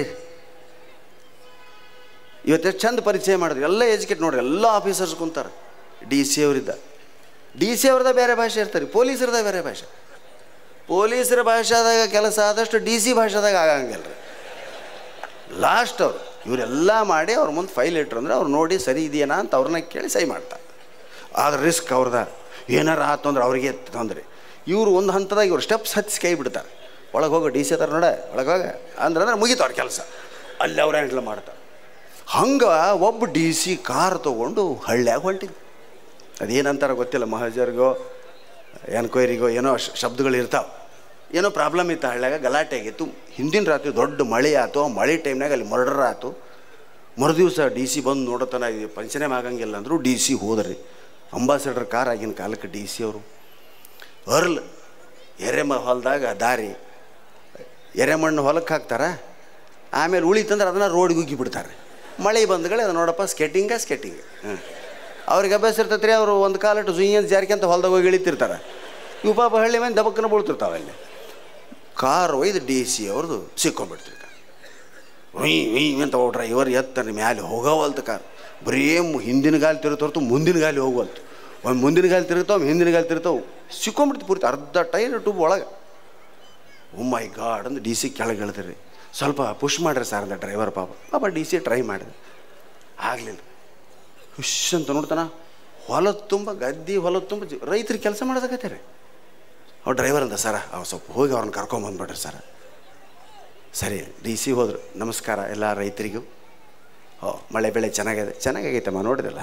[SPEAKER 1] ಇವತ್ತು ಎಷ್ಟು ಚಂದ ಪರಿಚಯ ಮಾಡಿದ್ರಿ ಎಲ್ಲ ಎಜುಕೇಟ್ ನೋಡ್ರಿ ಎಲ್ಲ ಆಫೀಸರ್ಸ್ ಕುಂತಾರೆ ಡಿ ಸಿ ಅವರಿದ್ದ ಡಿ ಸಿ ಅವ್ರದ ಬೇರೆ ಭಾಷೆ ಇರ್ತಾರೆ ಪೊಲೀಸರದ ಬೇರೆ ಭಾಷೆ ಪೊಲೀಸರ ಭಾಷೆದಾಗ ಕೆಲಸ ಆದಷ್ಟು ಡಿ ಸಿ ಭಾಷೆದಾಗ ಆಗಂಗಿಲ್ಲ ರೀ ಲಾಸ್ಟ್ ಅವ್ರು ಇವರೆಲ್ಲ ಮಾಡಿ ಅವ್ರ ಮುಂದೆ ಫೈಲ್ ಇಟ್ರು ಅಂದ್ರೆ ಅವ್ರು ನೋಡಿ ಸರಿ ಇದೆಯೇನಾ ಅಂತ ಅವ್ರನ್ನ ಕೇಳಿ ಸಹಿ ಮಾಡ್ತಾರೆ ಆದ್ರೆ ರಿಸ್ಕ್ ಅವ್ರದ ಏನಾರ ಆತು ಅಂದ್ರೆ ಅವ್ರಿಗೆ ತೊಂದರೆ ಇವರು ಒಂದು ಹಂತದಾಗ ಇವ್ರು ಸ್ಟೆಪ್ಸ್ ಹಚ್ಚಿ ಕೈ ಬಿಡ್ತಾರೆ ಒಳಗೆ ಹೋಗೋ ಡಿ ಸಿ ಅದಾರ ನೋಡ ಒಳಗೆ ಹೋಗ ಅಂದ್ರೆ ಅಂದ್ರೆ ಮುಗೀತು ಅವ್ರ ಕೆಲಸ ಅಲ್ಲಿ ಅವ್ರು ಹ್ಯಾಂಡ್ಲ್ ಮಾಡ್ತಾರೆ ಹಂಗೆ ಒಬ್ಬ ಡಿ ಸಿ ಕಾರ್ ತೊಗೊಂಡು ಹಳ್ಳ್ಯಾಗ ಹೊಂಟಿದ್ದು ಅದೇನಂತಾರ ಗೊತ್ತಿಲ್ಲ ಮಹಜರ್ಗೋ ಎನ್ಕ್ವೈರಿಗೋ ಏನೋ ಶ- ಶಬ್ದಗಳು ಇರ್ತಾವೆ ಏನೋ ಪ್ರಾಬ್ಲಮ್ ಇತ್ತು ಹಳ್ಳ್ಯಾಗ ಗಲಾಟೆ ಆಗಿತ್ತು ಹಿಂದಿನ ರಾತ್ರಿ ದೊಡ್ಡ ಮಳೆ ಆಯ್ತು ಆ ಮಳೆ ಟೈಮ್ನಾಗ ಅಲ್ಲಿ ಮರ್ಡರ್ ಆಯ್ತು ಮರುದಿವ್ಸ ಡಿ ಸಿ ಬಂದು ನೋಡತನ ಇದು ಪಂಚನೆ ಆಗಂಗಿಲ್ಲ ಅಂದರು ಡಿ ಸಿ ಹೋದ್ರಿ ಅಂಬಾಸಡರ್ ಕಾರ್ ಆಗಿನ ಕಾಲಕ್ಕೆ ಡಿ ಸಿ ಅವರು ಅರ್ಲ್ ಎರೆಮ ಹೊಲದಾಗ ದಾರಿ ಎರೆಮಣ್ಣು ಹೊಲಕ್ಕೆ ಹಾಕ್ತಾರ ಆಮೇಲೆ ಉಳಿತಂದ್ರೆ ಅದನ್ನು ರೋಡಿಗೆ ಉಗ್ಗಿ ಬಿಡ್ತಾರೆ ಮಳೆ ಬಂದ್ಗಳೇ ಅದು ನೋಡಪ್ಪ ಸ್ಕೆಟಿಂಗ ಸ್ಕೆಟಿಂಗ್ ಹಾಂ ಅವ್ರಿಗೆ ಅಭ್ಯಾಸ ಇರ್ತೈತೆ ರೀ ಅವರು ಒಂದು ಕಾಲಟ್ಟು ಜುಯ್ಯನ್ ಜಾರಿಕೆ ಅಂತ ಹೊಲ್ದಾಗ ಹೋಗಿ ಇಳಿತಿರ್ತಾರೆ ಇವು ಪಾಪ ಹಳ್ಳಿ ಮಂದಿ ದಬಕ್ಕನ ಬೀಳ್ತಿರ್ತಾವೆ ಅಲ್ಲಿ ಕಾರ್ ಒಯ್ದು ಡಿ ಸಿ ಅವ್ರದ್ದು ಸಿಕ್ಕೊಂಡ್ಬಿಡ್ತಿರ್ತಾರೆ ಉಯ್ ಉಯ್ ಅಂತ ಡ್ರೈವರ್ ಎತ್ತಾರೆ ಮ್ಯಾಲೆ ಹೋಗವಲ್ತು ಕಾರ್ ಬರೀ ಮು- ಹಿಂದಿನ ಗಾಲಿ ತಿರುತ್ತ ಹೊರತು ಮುಂದಿನ ಗಾಲಿ ಹೋಗವಲ್ತು ಒಂದು ಮುಂದಿನ ಗಾಲಿ ತಿರುಗ್ತಾವೆ ಹಿಂದಿನ ಗಾಲಿ ತಿರುಗ್ತಾವೆ ಸಿಕ್ಕೊಂಬಿಡ್ತು ಪೂರ್ತಿ ಅರ್ಧ ಟೈರ್ ಟೂಬ್ ಒಳಗೆ ಓ ಮೈ ಗಾಡ್ ಅಂದ್ರೆ ಡಿ ಸಿ ಕೆಳಗೆ ಇಳಿದ್ರಿ ಸ್ವಲ್ಪ ಪುಷ್ ಮಾಡ್ರಿ ಸರ್ ಅಂದ ಡ್ರೈವರ್ ಪಾಪ ಪಾಪ ಡಿ ಸಿ ಟ್ರೈ ಮಾಡಿದೆ ಆಗಲಿಲ್ಲ ಹುಷ್ ಅಂತ ನೋಡ್ತಾನ ಹೊಲದ ತುಂಬ ಗದ್ದೆ ಹೊಲದ ತುಂಬ ರೈತರು ಕೆಲಸ ಮಾಡೋದಕ್ಕತ್ತಾರೆ ಅವ್ರು ಡ್ರೈವರ್ ಅಂದ ಸರ ಅವ್ ಸ್ವಲ್ಪ ಹೋಗಿ ಅವ್ರನ್ನ ಕರ್ಕೊಂಬಂದ್ಬಿಡ್ರಿ ಸರ್ ಸರಿ ಡಿ ಸಿ ಹೋದ್ರು ನಮಸ್ಕಾರ ಎಲ್ಲ ರೈತರಿಗೂ ಓ ಮಳೆ ಬೆಳೆ ಚೆನ್ನಾಗಿದೆ ಚೆನ್ನಾಗೈತಮ್ಮ ನೋಡಿದಲ್ಲ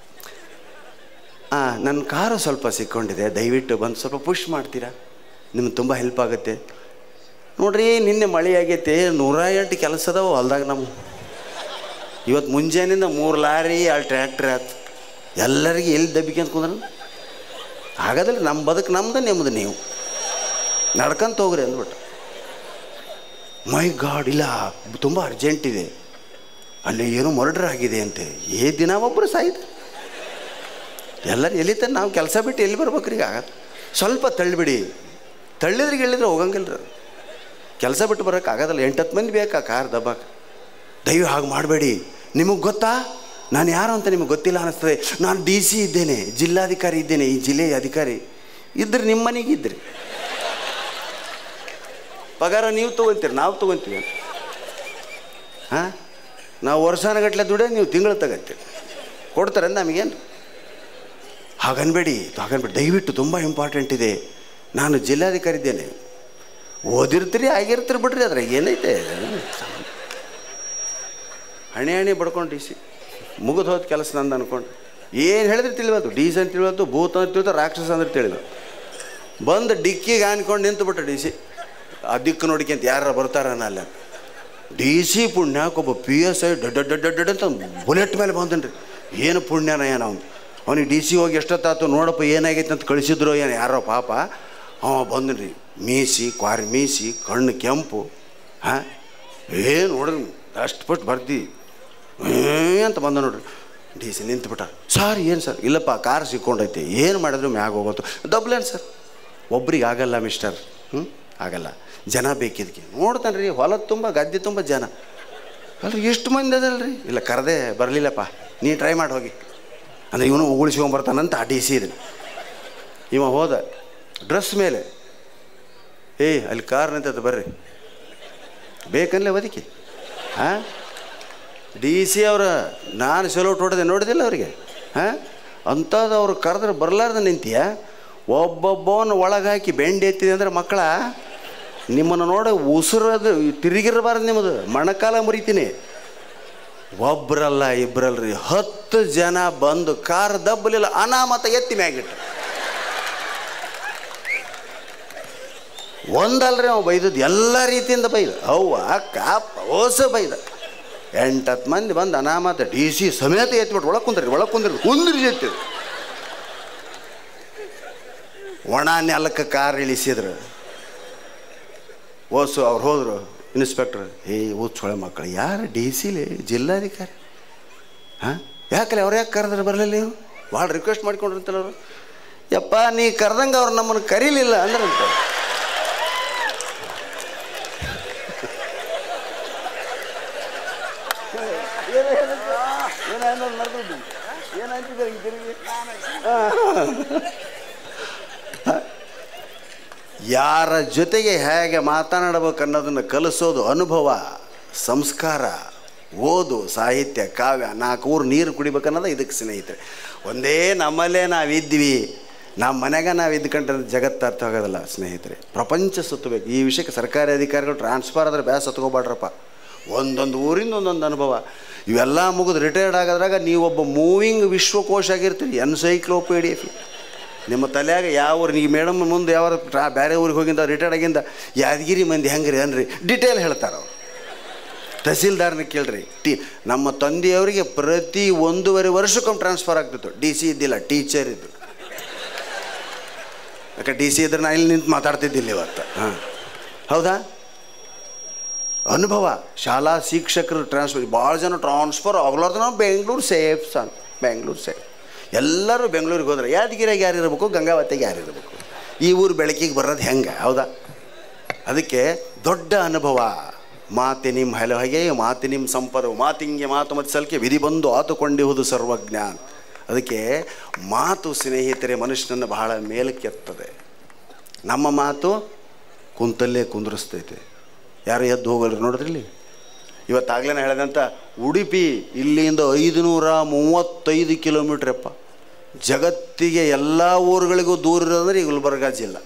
[SPEAKER 1] ಹಾಂ ನನ್ನ ಕಾರು ಸ್ವಲ್ಪ ಸಿಕ್ಕೊಂಡಿದೆ ದಯವಿಟ್ಟು ಬಂದು ಸ್ವಲ್ಪ ಪುಷ್ ಮಾಡ್ತೀರಾ ನಿಮ್ಗೆ ತುಂಬ ಹೆಲ್ಪ್ ಆಗುತ್ತೆ ನೋಡ್ರಿ ನಿನ್ನೆ ಮಳೆ ಆಗೈತೆ ನೂರ ಎಂಟು ಕೆಲಸ ಅದಾವ ಹೊಲ್ದಾಗ ನಮ್ಮ ಇವತ್ತು ಮುಂಜಾನಿಂದ ಮೂರು ಲಾರಿ ಎರಡು ಟ್ರ್ಯಾಕ್ಟ್ರ್ ಆಯ್ತು ಎಲ್ಲರಿಗೆ ಎಲ್ಲಿ ದಬ್ಬಿಕೆ ಕುಂದ್ರ ಹಾಗಾದ್ರೆ ನಮ್ಮ ಬದುಕು ನಮ್ದು ನಿಮ್ಮದು ನೀವು ನಡ್ಕಂತ ಹೋಗ್ರಿ ಅಂದ್ಬಿಟ್ಟು ಮೈ ಗಾಡ್ ಇಲ್ಲ ತುಂಬ ಅರ್ಜೆಂಟ್ ಇದೆ ಅಲ್ಲಿ ಏನೋ ಮರ್ಡರ್ ಆಗಿದೆ ಅಂತೆ ಏ ದಿನ ಒಬ್ಬರು ಸಾಯ್ತು ಎಲ್ಲರೂ ಎಲ್ಲಿತಾರೆ ನಾವು ಕೆಲಸ ಬಿಟ್ಟು ಎಲ್ಲಿ ಬರ್ಬೇಕ್ರಿ ಈಗ ಸ್ವಲ್ಪ ತಳ್ಳಿಬಿಡಿ ತಳ್ಳಿದ್ರಿಗೆ ಹೇಳಿದ್ರೆ ಹೋಗಂಗಿಲ್ಲ ರೀ ಕೆಲಸ ಬಿಟ್ಟು ಬರೋಕೆ ಆಗೋದಲ್ಲ ಎಂಟತ್ತು ಮಂದಿ ಬೇಕಾ ಕಾರ್ ದಬ್ಬಾಕ ದಯವು ಹಾಗೆ ಮಾಡಬೇಡಿ ನಿಮಗೆ ಗೊತ್ತಾ ನಾನು ಯಾರು ಅಂತ ನಿಮಗೆ ಗೊತ್ತಿಲ್ಲ ಅನ್ನಿಸ್ತದೆ ನಾನು ಡಿ ಸಿ ಇದ್ದೇನೆ ಜಿಲ್ಲಾಧಿಕಾರಿ ಇದ್ದೇನೆ ಈ ಜಿಲ್ಲೆಯ ಅಧಿಕಾರಿ ಇದ್ರೆ ನಿಮ್ಮ ಮನೆಗೆ ಇದ್ರಿ ಪಗಾರ ನೀವು ತೊಗೊತೀರಿ ನಾವು ತೊಗೊತೀವಿ ಹಾಂ ನಾವು ವರ್ಷಾನಗಟ್ಲೆ ದುಡಿಯೋ ನೀವು ತಿಂಗಳು ತಗತ್ತೀರಿ ಕೊಡ್ತಾರೆ ನಮಗೇನು ಹಾಗನ್ಬೇಡಿ ಹಾಗನ್ಬೇಡಿ ದಯವಿಟ್ಟು ತುಂಬ ಇಂಪಾರ್ಟೆಂಟ್ ಇದೆ ನಾನು ಜಿಲ್ಲಾಧಿಕಾರಿ ಇದ್ದೇನೆ ಓದಿರ್ತೀರಿ ಆಗಿರ್ತೀರಿ ಬಿಡ್ರಿ ಅದ್ರ ಏನೈತೆ ಹಣೆ ಹಣೆ ಬಡ್ಕೊಂಡು ಡಿ ಸಿ ಮುಗಿದು ಹೋದ ಕೆಲಸ ನಂದು ಅನ್ಕೊಂಡು ಏನು ಹೇಳಿದ್ರೆ ತಿಳಿವತ್ತು ಡಿ ಸಿ ಅಂತ ತಿಳಿವತ್ತು ಭೂತ ಅಂತ ತಿಳಿದು ರಾಕ್ಷಸ ಅಂದ್ರೆ ತಿಳಿದು ಬಂದು ಡಿಕ್ಕಿಗೆ ಅನ್ಕೊಂಡು ನಿಂತು ಬಿಟ್ಟ ಡಿ ಸಿ ಆ ದಿಕ್ಕು ನೋಡಿಕೆ ಅಂತ ಯಾರು ಬರ್ತಾರನ ಅಲ್ಲ ಡಿ ಸಿ ಪುಣ್ಯಕ್ಕೆ ಒಬ್ಬ ಪಿ ಎಸ್ ಐ ಡಡ್ ಡಡ್ ಡಡ್ ಡಡ್ ಅಂತ ಬುಲೆಟ್ ಮೇಲೆ ಬಂದನ್ ರೀ ಏನು ಪುಣ್ಯನ ಏನು ಅವ್ನು ಅವನಿಗೆ ಡಿ ಸಿ ಹೋಗಿ ಎಷ್ಟೊತ್ತಾತು ನೋಡಪ್ಪ ಏನಾಗೈತೆ ಅಂತ ಕಳಿಸಿದ್ರು ಏನು ಯಾರೋ ಪಾಪ ಅವ ಬಂದನ್ ರೀ ಮೀಸಿ ಕ್ವಾರಿ ಮೀಸಿ ಕಣ್ಣು ಕೆಂಪು ಹಾಂ ಏನು ನೋಡ್ರಿ ಅಷ್ಟು ಪಟ್ಟು ಬರ್ತಿ ಏ ಅಂತ ಬಂದ ನೋಡ್ರಿ ಡಿ ಸಿ ನಿಂತುಬಿಟ್ಟ ಸರ್ ಏನು ಸರ್ ಇಲ್ಲಪ್ಪ ಕಾರ್ ಸಿಕ್ಕೊಂಡೈತೆ ಏನು ಮಾಡಿದ್ರು ಮ್ಯಾಗ ಹೋಗೋದು ಡಬ್ಲೇನು ಸರ್ ಒಬ್ರಿಗೆ ಆಗಲ್ಲ ಮಿಸ್ಟರ್ ಹ್ಞೂ ಆಗಲ್ಲ ಜನ ಬೇಕಿದ್ಕೆ ನೋಡ್ತಾನೆ ರೀ ಹೊಲದ ತುಂಬ ಗದ್ದೆ ತುಂಬ ಜನ ಅಲ್ರಿ ಎಷ್ಟು ಮಂದಿ ಅದಲ್ರಿ ಇಲ್ಲ ಕರೆದೆ ಬರಲಿಲ್ಲಪ್ಪ ನೀ ಟ್ರೈ ಮಾಡಿ ಹೋಗಿ ಅಂದರೆ ಇವನು ಉಗುಳಿಸ್ಕೊಂಬರ್ತಾನಂತ ಆ ಡಿ ಸಿ ಇದನ್ನು ಇವ ಹೋದ ಡ್ರೆಸ್ ಮೇಲೆ ಏಯ್ ಅಲ್ಲಿ ಕಾರ್ ನಿಂತದ ಬರ್ರಿ ಬೇಕನ್ಲೇ ಒದಕಿ ಹಾಂ ಡಿ ಸಿ ಅವರ ನಾನು ಸೆಲೋಟ್ ಹೊಡೆದೆ ನೋಡಿದಿಲ್ಲ ಅವರಿಗೆ ಹಾಂ ಅಂಥದ್ದು ಅವ್ರು ಕರೆದ್ರೆ ಬರಲಾರ್ದ ನಿಂತೀಯ ಒಬ್ಬೊಬ್ಬವನ್ನ ಒಳಗೆ ಹಾಕಿ ಬೆಂಡಿ ಎತ್ತಿದೆ ಅಂದ್ರೆ ಮಕ್ಕಳ ನಿಮ್ಮನ್ನು ನೋಡ ಉಸಿರದು ತಿರುಗಿರಬಾರ್ದು ನಿಮ್ಮದು ಮಣಕಾಲ ಮುರಿತೀನಿ ಒಬ್ರಲ್ಲ ಇಬ್ರಲ್ರಿ ಹತ್ತು ಜನ ಬಂದು ಕಾರ್ ದಬ್ಬಲಿಲ್ಲ ಅನಾಮತ ಎತ್ತಿ ಮ್ಯಾಗಿಟ್ಟು ಒಂದಲ್ರಿ ಅವ ಬೈದದ್ದು ಎಲ್ಲ ರೀತಿಯಿಂದ ಬೈದ ಅವ್ವ ಕಾಪ ಓಸ ಬೈದ ಎಂಟತ್ತು ಮಂದಿ ಬಂದು ಅನಾಮತ ಡಿ ಸಿ ಸಮೇತ ಎತ್ಬಿಟ್ಟು ಒಳಗೆ ಕುಂದ್ರಿ ಒಳಗೆ ಕುಂದ್ರಿ ಕುಂದ್ರಿ ಜೊತೆ ಒಣ ನೆಲಕ್ಕೆ ಕಾರ್ ಇಳಿಸಿದ್ರು ಓಸು ಅವ್ರು ಹೋದರು ಇನ್ಸ್ಪೆಕ್ಟ್ರ್ ಏ ಓದ್ಸೊಳೆ ಮಕ್ಕಳು ಯಾರು ಡಿ ಸಿಲಿ ಜಿಲ್ಲಾಧಿಕಾರಿ ಹಾಂ ಯಾಕಲೆ ಅವ್ರು ಯಾಕೆ ಕರೆದ್ರೆ ಬರಲಿಲ್ಲ ನೀವು ಭಾಳ ರಿಕ್ವೆಸ್ಟ್ ಮಾಡ್ಕೊಂಡಿರ್ತಲ್ಲ ಅವರು ಯಪ್ಪ ನೀ ಕರೆದಂಗೆ ಅವ್ರು ನಮ್ಮನ್ನು ಕರೀಲಿಲ್ಲ ಅಂದ್ರಂತ ಯಾರ ಜೊತೆಗೆ ಹೇಗೆ ಮಾತನಾಡಬೇಕು ಅನ್ನೋದನ್ನು ಕಲಿಸೋದು ಅನುಭವ ಸಂಸ್ಕಾರ ಓದು ಸಾಹಿತ್ಯ ಕಾವ್ಯ ನಾಲ್ಕು ಊರು ನೀರು ಕುಡಿಬೇಕನ್ನೋದು ಇದಕ್ಕೆ ಸ್ನೇಹಿತರೆ ಒಂದೇ ನಮ್ಮಲ್ಲೇ ನಾವಿದ್ವಿ ನಮ್ಮ ಮನೆಗೆ ನಾವು ಇದ್ಕೊಂಡ್ರೆ ಜಗತ್ತು ಅರ್ಥ ಆಗೋದಿಲ್ಲ ಸ್ನೇಹಿತರೆ ಪ್ರಪಂಚ ಸುತ್ತಬೇಕು ಈ ವಿಷಯಕ್ಕೆ ಸರ್ಕಾರಿ ಅಧಿಕಾರಿಗಳು ಟ್ರಾನ್ಸ್ಫರ್ ಆದ್ರೆ ಬ್ಯಾಸ್ ಹತ್ಕೋಬಾಡ್ರಪ್ಪ ಒಂದೊಂದು ಊರಿಂದ ಒಂದೊಂದು ಅನುಭವ ಇವೆಲ್ಲ ಮುಗಿದು ರಿಟೈರ್ಡ್ ಆಗೋದ್ರಾಗ ನೀವೊಬ್ಬ ಮೂವಿಂಗ್ ವಿಶ್ವಕೋಶ ಆಗಿರ್ತೀರಿ ಎನ್ಸೈಕ್ಲೋಪೀಡಿಯಾ ನಿಮ್ಮ ತಲೆಯಾಗ ಯಾವ ಊರು ನೀವು ಮೇಡಮ್ ಮುಂದೆ ಯಾವ ಟ್ರಾ ಬೇರೆ ಊರಿಗೆ ಹೋಗಿಂದ ರಿಟೈರ್ಡ್ ಆಗಿಂದ ಯಾದಗಿರಿ ಮಂದಿ ಹೆಂಗ್ರಿ ಅನ್ರಿ ಡಿಟೇಲ್ ಹೇಳ್ತಾರೆ ಅವ್ರು ತಹಸೀಲ್ದಾರ್ನ ಕೇಳ್ರಿ ಟಿ ನಮ್ಮ ತಂದೆಯವರಿಗೆ ಪ್ರತಿ ಒಂದೂವರೆ ವರ್ಷಕ್ಕೊಮ್ಮೆ ಟ್ರಾನ್ಸ್ಫರ್ ಆಗ್ತಿತ್ತು ಡಿ ಸಿ ಇದ್ದಿಲ್ಲ ಟೀಚರ್ ಇದ್ದು ಯಾಕೆ ಡಿ ಸಿ ಇದ್ರೆ ನಾನು ಇಲ್ಲಿ ನಿಂತು ಮಾತಾಡ್ತಿದ್ದಿಲ್ಲ ಇವತ್ತು ಹಾಂ ಹೌದಾ ಅನುಭವ ಶಾಲಾ ಶಿಕ್ಷಕರು ಟ್ರಾನ್ಸ್ಫರ್ ಭಾಳ ಜನ ಟ್ರಾನ್ಸ್ಫರ್ ಆಗ್ಲಾರ್ದು ನಾವು Bengaluru safe son Bengaluru safe ಎಲ್ಲರೂ ಬೆಂಗಳೂರಿಗೆ ಹೋದ್ರೆ ಯಾದಗಿರಿಯಾಗ ಯಾರು ಇರಬೇಕು ಗಂಗಾವತಿಗೆ ಯಾರು ಇರಬೇಕು ಈ ಊರು ಬೆಳಕಿಗೆ ಬರೋದು ಹೆಂಗೆ ಹೌದಾ ಅದಕ್ಕೆ ದೊಡ್ಡ ಅನುಭವ ಮಾತೆ ನಿಮ್ಮ ಹಲ ಹಾಗೆ ಮಾತೆ ನಿಮ್ಮ ಸಂಪದವು ಮಾತಿಂಗೆ ಮಾತು ಮತ್ಸಲ್ಕೆ ವಿಧಿ ಬಂದು ಆತುಕೊಂಡಿಹುದು ಸರ್ವಜ್ಞಾನ ಅದಕ್ಕೆ ಮಾತು ಸ್ನೇಹಿತರೆ ಮನುಷ್ಯನನ್ನು ಬಹಳ ಮೇಲಕ್ಕೆತ್ತದೆ ನಮ್ಮ ಮಾತು ಕುಂತಲ್ಲೇ ಕುಂದ್ರಿಸ್ತೈತೆ ಯಾರು ಎದ್ದು ಹೋಗಲ್ರಿ ನೋಡಿದ್ರಿ ಇಲ್ಲಿ ಇವತ್ತಾಗಲೇ ಹೇಳಿದಂಥ ಉಡುಪಿ ಇಲ್ಲಿಂದ ಐದುನೂರ ಮೂವತ್ತೈದು ಕಿಲೋಮೀಟ್ರಪ್ಪ ಜಗತ್ತಿಗೆ ಎಲ್ಲ ಊರುಗಳಿಗೂ ದೂರ ಇರೋದಂದ್ರೆ ಈ ಗುಲ್ಬರ್ಗ ಜಿಲ್ಲಾ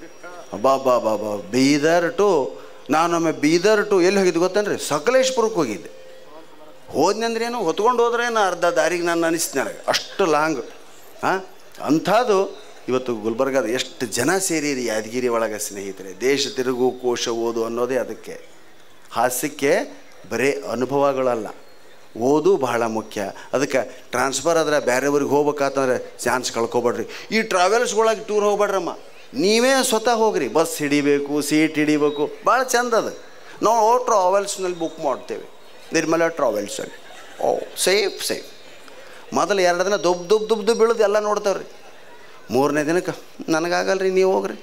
[SPEAKER 1] ಬಾ ಬಾ ಬಾ ಬಾ ಬೀದರ್ ಟು ನಾನೊಮ್ಮೆ ಬೀದರ್ ಟು ಎಲ್ಲಿ ಹೋಗಿದ್ದು ಗೊತ್ತೇನ್ರಿ ಸಕಲೇಶ್ಪುರಕ್ಕೆ ಹೋಗಿದ್ದೆ ಹೋದ್ನಂದ್ರೇನು ಹೊತ್ಕೊಂಡು ಹೋದ್ರೇನು ಅರ್ಧ ದಾರಿಗೆ ನಾನು ಅನಿಸ್ತು ನನಗೆ ಅಷ್ಟು ಲಾಂಗ್ ಹಾಂ ಅಂಥದ್ದು ಇವತ್ತು ಗುಲ್ಬರ್ಗದ ಎಷ್ಟು ಜನ ಸೇರಿರಿ ಯಾದಗಿರಿ ಒಳಗೆ ಸ್ನೇಹಿತರೆ ದೇಶ ತಿರುಗು ಕೋಶ ಓದು ಅನ್ನೋದೇ ಅದಕ್ಕೆ ಹಾಸ್ಯಕ್ಕೆ ಬರೀ ಅನುಭವಗಳಲ್ಲ ಓದು ಬಹಳ ಮುಖ್ಯ ಅದಕ್ಕೆ ಟ್ರಾನ್ಸ್ಫರ್ ಆದ್ರೆ ಬೇರೆ ಊರಿಗೆ ಹೋಗ್ಬೇಕಾತಂದ್ರೆ ಚಾನ್ಸ್ ಕಳ್ಕೊಬೇಡ್ರಿ ಈ ಟ್ರಾವೆಲ್ಸ್ಗಳಾಗಿ ಟೂರ್ ಹೋಗ್ಬೇಡ್ರಮ್ಮ ನೀವೇ ಸ್ವತಃ ಹೋಗ್ರಿ ಬಸ್ ಹಿಡಿಬೇಕು ಸೀಟ್ ಹಿಡಿಬೇಕು ಭಾಳ ಚಂದ ಅದು ನಾವು ಟ್ರಾವೆಲ್ಸ್ನಲ್ಲಿ ಬುಕ್ ಮಾಡ್ತೇವೆ ನಿರ್ಮಲ ಟ್ರಾವೆಲ್ಸಲ್ಲಿ ಓ ಸೇಫ್ ಸೇಫ್ ಮೊದಲು ಎರಡು ದಿನ ದುಬ್ ದುಬ್ ದುಬ್ ದುಬ್ ಬೀಳೋದು ಎಲ್ಲ ನೋಡ್ತಾವ್ರಿ ಮೂರನೇ ದಿನಕ್ಕೆ ನನಗಾಗಲ್ರಿ ನೀವು ಹೋಗ್ರಿ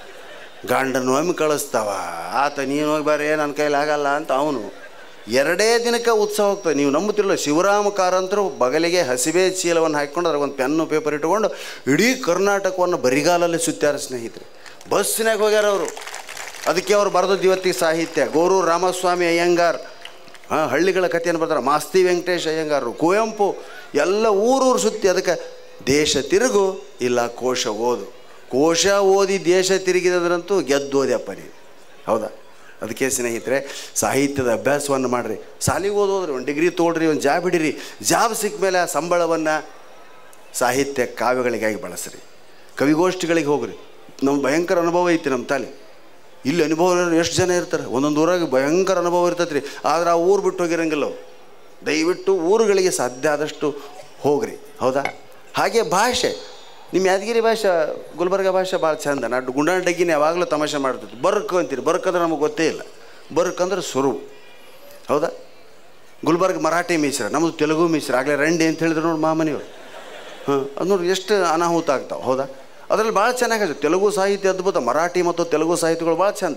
[SPEAKER 1] ಗಂಡನ ಒಮ್ಮೆ ಕಳಿಸ್ತಾವ ಆತ ನೀನು ಹೋಗಿ ಬಾರಿ ನನ್ನ ಕೈಲಿ ಆಗಲ್ಲ ಅಂತ ಅವನು ಎರಡೇ ದಿನಕ್ಕೆ ಉತ್ಸವ ಹೋಗ್ತದೆ ನೀವು ನಂಬುತ್ತಿರಲ್ಲ ಶಿವರಾಮ ಕಾರಂತರು ಬಗಲಿಗೆ ಹಸಿವೆ ಚೀಲವನ್ನು ಹಾಕ್ಕೊಂಡು ಅದ್ರಾಗ ಒಂದು ಪೆನ್ನು ಪೇಪರ್ ಇಟ್ಕೊಂಡು ಇಡೀ ಕರ್ನಾಟಕವನ್ನು ಬರಿಗಾಲಲ್ಲಿ ಸುತ್ತಾರ ಸ್ನೇಹಿತರೆ ಬಸ್ಸಿನಾಗ ಹೋಗ್ಯಾರ ಅವರು ಅದಕ್ಕೆ ಅವ್ರು ಬರೆದದ್ದು ಇವತ್ತಿಗೆ ಸಾಹಿತ್ಯ ಗೋರೂರು ರಾಮಸ್ವಾಮಿ ಅಯ್ಯಂಗಾರ್ ಹಾಂ ಹಳ್ಳಿಗಳ ಕಥೆಯನ್ನು ಬರ್ತಾರೆ ಮಾಸ್ತಿ ವೆಂಕಟೇಶ್ ಅಯ್ಯಂಗಾರರು ಕುವೆಂಪು ಎಲ್ಲ ಊರೂರು ಸುತ್ತಿ ಅದಕ್ಕೆ ದೇಶ ತಿರುಗು ಇಲ್ಲ ಕೋಶ ಓದು ಕೋಶ ಓದಿ ದೇಶ ತಿರುಗಿದ್ರಂತೂ ಗೆದ್ದು ಓದ್ಯಪ್ಪ ನೀವು ಹೌದಾ ಅದಕ್ಕೆ ಸ್ನೇಹಿತರೆ ಸಾಹಿತ್ಯದ ಅಭ್ಯಾಸವನ್ನು ಮಾಡಿರಿ ಸಾಲಿಗೆ ಓದೋದ್ರಿ ಒಂದು ಡಿಗ್ರಿ ತೊಗೊಳ್ರಿ ಒಂದು ಜಾಬ್ ಹಿಡೀರಿ ಜಾಬ್ ಸಿಕ್ಕ ಮೇಲೆ ಆ ಸಂಬಳವನ್ನು ಸಾಹಿತ್ಯ ಕಾವ್ಯಗಳಿಗಾಗಿ ಬಳಸ್ರಿ ಕವಿಗೋಷ್ಠಿಗಳಿಗೆ ಹೋಗ್ರಿ ನಮ್ಮ ಭಯಂಕರ ಅನುಭವ ಐತಿ ನಮ್ಮ ತಾಲಿ ಇಲ್ಲಿ ಅನುಭವ ಇರೋರು ಎಷ್ಟು ಜನ ಇರ್ತಾರೆ ಒಂದೊಂದು ಊರಾಗ ಭಯಂಕರ ಅನುಭವ ಇರ್ತೈತೆ ರೀ ಆದ್ರೆ ಆ ಊರು ಬಿಟ್ಟು ಹೋಗಿರಂಗಿಲ್ಲ ಅವು ದಯವಿಟ್ಟು ಊರುಗಳಿಗೆ ಸಾಧ್ಯ ಆದಷ್ಟು ಹೋಗ್ರಿ ಹೌದಾ ಹಾಗೆ ಭಾಷೆ ನಿಮ್ಮ ಯಾದಗಿರಿ ಭಾಷೆ ಗುಲ್ಬರ್ಗ ಭಾಷೆ ಭಾಳ ಚಂದ ನಾ ಗುಂಡಾಣ ಡಗ್ಗಿನ ಯಾವಾಗಲೂ ತಮಾಷೆ ಮಾಡ್ತಿದ್ವಿ ಬರ್ಕ್ ಅಂತೀರಿ ಬರ್ಕ್ ಅಂದ್ರೆ ನಮಗೆ ಗೊತ್ತೇ ಇಲ್ಲ ಬರ್ಕ್ ಅಂದ್ರೆ ಸುರು ಹೌದಾ ಗುಲ್ಬರ್ಗ ಮರಾಠಿ ಮಿಶ್ರ ನಮ್ಮದು ತೆಲುಗು ಮಿಶ್ರ ಆಗಲೇ ರಂಡಿ ಅಂತ ಹೇಳಿದ್ರು ನೋಡಿ ಮಾಮನಿಯವರು ಹಾಂ ಅದು ನೋಡಿ ಎಷ್ಟು ಅನಾಹುತ ಆಗ್ತಾವೆ ಹೌದಾ ಅದರಲ್ಲಿ ಭಾಳ ಚೆನ್ನಾಗಿದೆ ತೆಲುಗು ಸಾಹಿತ್ಯ ಅದ್ಭುತ ಮರಾಠಿ ಮತ್ತು ತೆಲುಗು ಸಾಹಿತ್ಯಗಳು ಭಾಳ ಚಂದ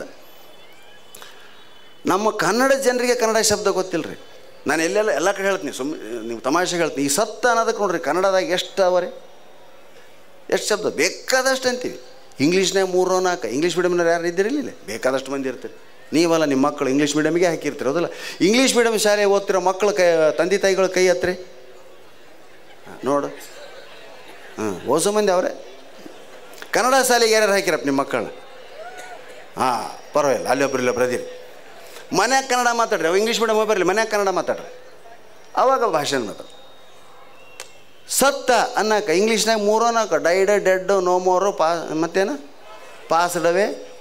[SPEAKER 1] ನಮ್ಮ ಕನ್ನಡ ಜನರಿಗೆ ಕನ್ನಡ ಶಬ್ದ ಗೊತ್ತಿಲ್ಲ ರೀ ನಾನು ಎಲ್ಲೆಲ್ಲ ಎಲ್ಲ ಕಡೆ ಹೇಳ್ತೀನಿ ಸುಮ್ಮ ನೀವು ತಮಾಷೆ ಹೇಳ್ತೀನಿ ಈ ಸತ್ತ ಅನ್ನೋದಕ್ಕೆ ನೋಡ್ರಿ ಕನ್ನಡದಾಗ ಎಷ್ಟು ಅವರೇ ಎಷ್ಟು ಶಬ್ದ ಬೇಕಾದಷ್ಟು ಅಂತೀವಿ ಇಂಗ್ಲೀಷ್ನಾಗ ಮೂರು ನಾಲ್ಕು ಇಂಗ್ಲೀಷ್ ಮೀಡಿಯಮ್ನವ್ರು ಯಾರು ಇದ್ದಿರಲಿಲ್ಲ ಬೇಕಾದಷ್ಟು ಮಂದಿ ಇರ್ತೀರಿ ನೀವಲ್ಲ ನಿಮ್ಮ ಮಕ್ಕಳು ಇಂಗ್ಲೀಷ್ ಮೀಡಿಯಮಿಗೆ ಹಾಕಿರ್ತೀರ ಹೌದಲ್ಲ ಇಂಗ್ಲೀಷ್ ಮೀಡಿಯಮ್ ಶಾಲೆ ಓದ್ತಿರೋ ಮಕ್ಕಳು ಕೈ ತಂದೆ ತಾಯಿಗಳು ಕೈ ಹತ್ರಿ ನೋಡು ಹಾಂ ಓಸೋ ಮಂದಿ ಅವರೇ ಕನ್ನಡ ಶಾಲೆಗೆ ಯಾರ್ಯಾರು ಹಾಕಿರಪ್ಪ ನಿಮ್ಮ ಮಕ್ಕಳನ್ನ ಹಾಂ ಪರವಾಗಿಲ್ಲ ಅಲ್ಲಿ ಒಬ್ರು ಇಲ್ಲೊಬ್ರು ಅದಿರಿ ಮನ್ಯಾಗ ಕನ್ನಡ ಮಾತಾಡ್ರಿ ಅವು ಇಂಗ್ಲೀಷ್ ಮೀಡಿಯಮ್ ಬರಲಿ ಮನ್ಯಾಗ ಕನ್ನಡ ಮಾತಾಡ್ರಿ ಅವಾಗ ಭಾಷೆ ಮಾತಾಡ್ರಿ ಸತ್ತ ಅನ್ನಕ ಇಂಗ್ಲೀಷ್ನಾಗ ಮೂರೋ ನಾಲ್ಕು ಡೈಡ್ ಡೆಡ್ ನೋ ಮೋರು ಪಾ ಮತ್ತೇನು ಪಾಸ್ಡವೆ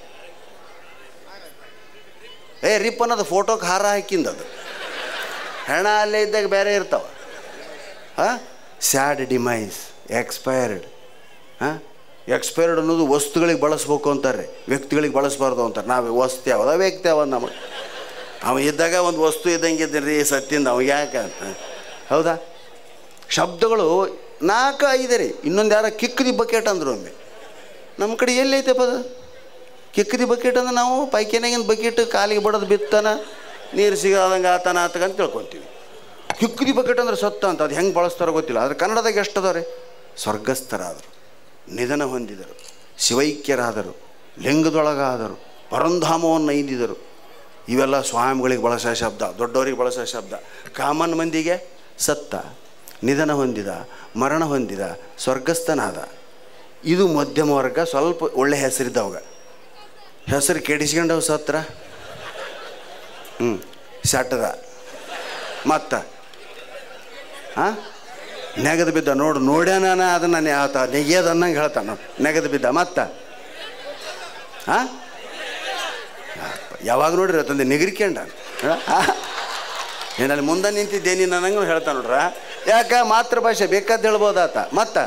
[SPEAKER 1] ಏ ರಿಪ್ ಅನ್ನೋದು ಫೋಟೋಗೆ ಹಾರ ಹಾಕಿಂದ ಅದು ಹೆಣ ಅಲ್ಲೇ ಇದ್ದಾಗ ಬೇರೆ ಇರ್ತಾವ ಹಾಂ ಸ್ಯಾಡ್ ಡಿಮೈಸ್ ಎಕ್ಸ್ಪೈರ್ಡ್ ಹಾಂ ಎಕ್ಸ್ಪೈರ್ಡ್ ಅನ್ನೋದು ವಸ್ತುಗಳಿಗೆ ಬಳಸ್ಬೇಕು ಅಂತಾರೆ ವ್ಯಕ್ತಿಗಳಿಗೆ ಬಳಸಬಾರ್ದು ಅಂತಾರೆ ನಾವು ವಸ್ತು ಯಾವ್ದು ವ್ಯಕ್ತಿ ಯಾವ್ದು ನಮಗೆ ಅವ ಇದ್ದಾಗ ಒಂದು ವಸ್ತು ಇದ್ದಂಗೆ ಇದ್ದೀನಿ ರೀ ಸತ್ತಿಂದ ಅವ ಯಾಕೆ ಅಂತ ಹೌದಾ ಶಬ್ದಗಳು ನಾಲ್ಕು ಐದೆ ರೀ ಇನ್ನೊಂದು ಯಾರ ಕಿಕ್ಕದಿ ಬಕೆಟ್ ಅಂದರು ಒಮ್ಮೆ ನಮ್ಮ ಕಡೆ ಎಲ್ಲಿ ಐತೆ ಪದ ಕಿಕ್ಕದಿ ಬಕೆಟ್ ಅಂದ್ರೆ ನಾವು ಪೈಖಾನೆಗಿನ ಬಕೆಟ್ ಕಾಲಿಗೆ ಬಡದು ಬಿತ್ತಾನ ನೀರು ಸಿಗದಂಗೆ ಆತನ ಆತಗ ಅಂತ ತಿಳ್ಕೊತೀವಿ ಕಿಕ್ಕದಿ ಬಕೆಟ್ ಅಂದ್ರೆ ಸತ್ತ ಅಂತ ಅದು ಹೆಂಗೆ ಬಳಸ್ತಾರೋ ಗೊತ್ತಿಲ್ಲ ಆದರೆ ಕನ್ನಡದಾಗ ಎಷ್ಟು ಅದಾವೆ ಸ್ವರ್ಗಸ್ಥರಾದರು ನಿಧನ ಹೊಂದಿದರು ಶಿವೈಕ್ಯರಾದರು ಲಿಂಗದೊಳಗಾದರು ಪರಂಧಾಮವನ್ನು ಐದಿದರು ಇವೆಲ್ಲ ಸ್ವಾಮಿಗಳಿಗೆ ಬಳಸೋ ಶಬ್ದ ದೊಡ್ಡವರಿಗೆ ಬಳಸೋ ಶಬ್ದ ಕಾಮನ್ ಮಂದಿಗೆ ಸತ್ತ ನಿಧನ ಹೊಂದಿದ ಮರಣ ಹೊಂದಿದ ಸ್ವರ್ಗಸ್ಥನಾದ ಇದು ಮಧ್ಯಮ ವರ್ಗ ಸ್ವಲ್ಪ ಒಳ್ಳೆ ಹೆಸರಿದ್ದವಾಗ ಹೆಸರು ಕೆಡಿಸ್ಕೊಂಡವು ಸತ್ರ ಹ್ಞೂ ಸಟ್ಟದ ಮತ್ತ ಹಾಂ ನೆಗದು ಬಿದ್ದ ನೋಡು ನೋಡ್ಯಾನ ಅದನ್ನ ಆತ ನೆಗೆಯದ ಅನ್ನಂಗೆ ಹೇಳ್ತಾನ ನೆಗದು ಬಿದ್ದ ಮತ್ತ ಹಾಂ ಯಾವಾಗ ನೋಡ್ರಿ ತಂದೆ ನೆಗರಿಕೊಂಡ ಏನಲ್ಲಿ ಮುಂದೆ ನಿಂತಿದ್ದೇನೆ ನನಗೂ ಹೇಳ್ತಾ ನೋಡ್ರ ಯಾಕ ಮಾತೃಭಾಷೆ ಬೇಕಾದ ಹೇಳ್ಬೋದಾತ ಮತ್ತ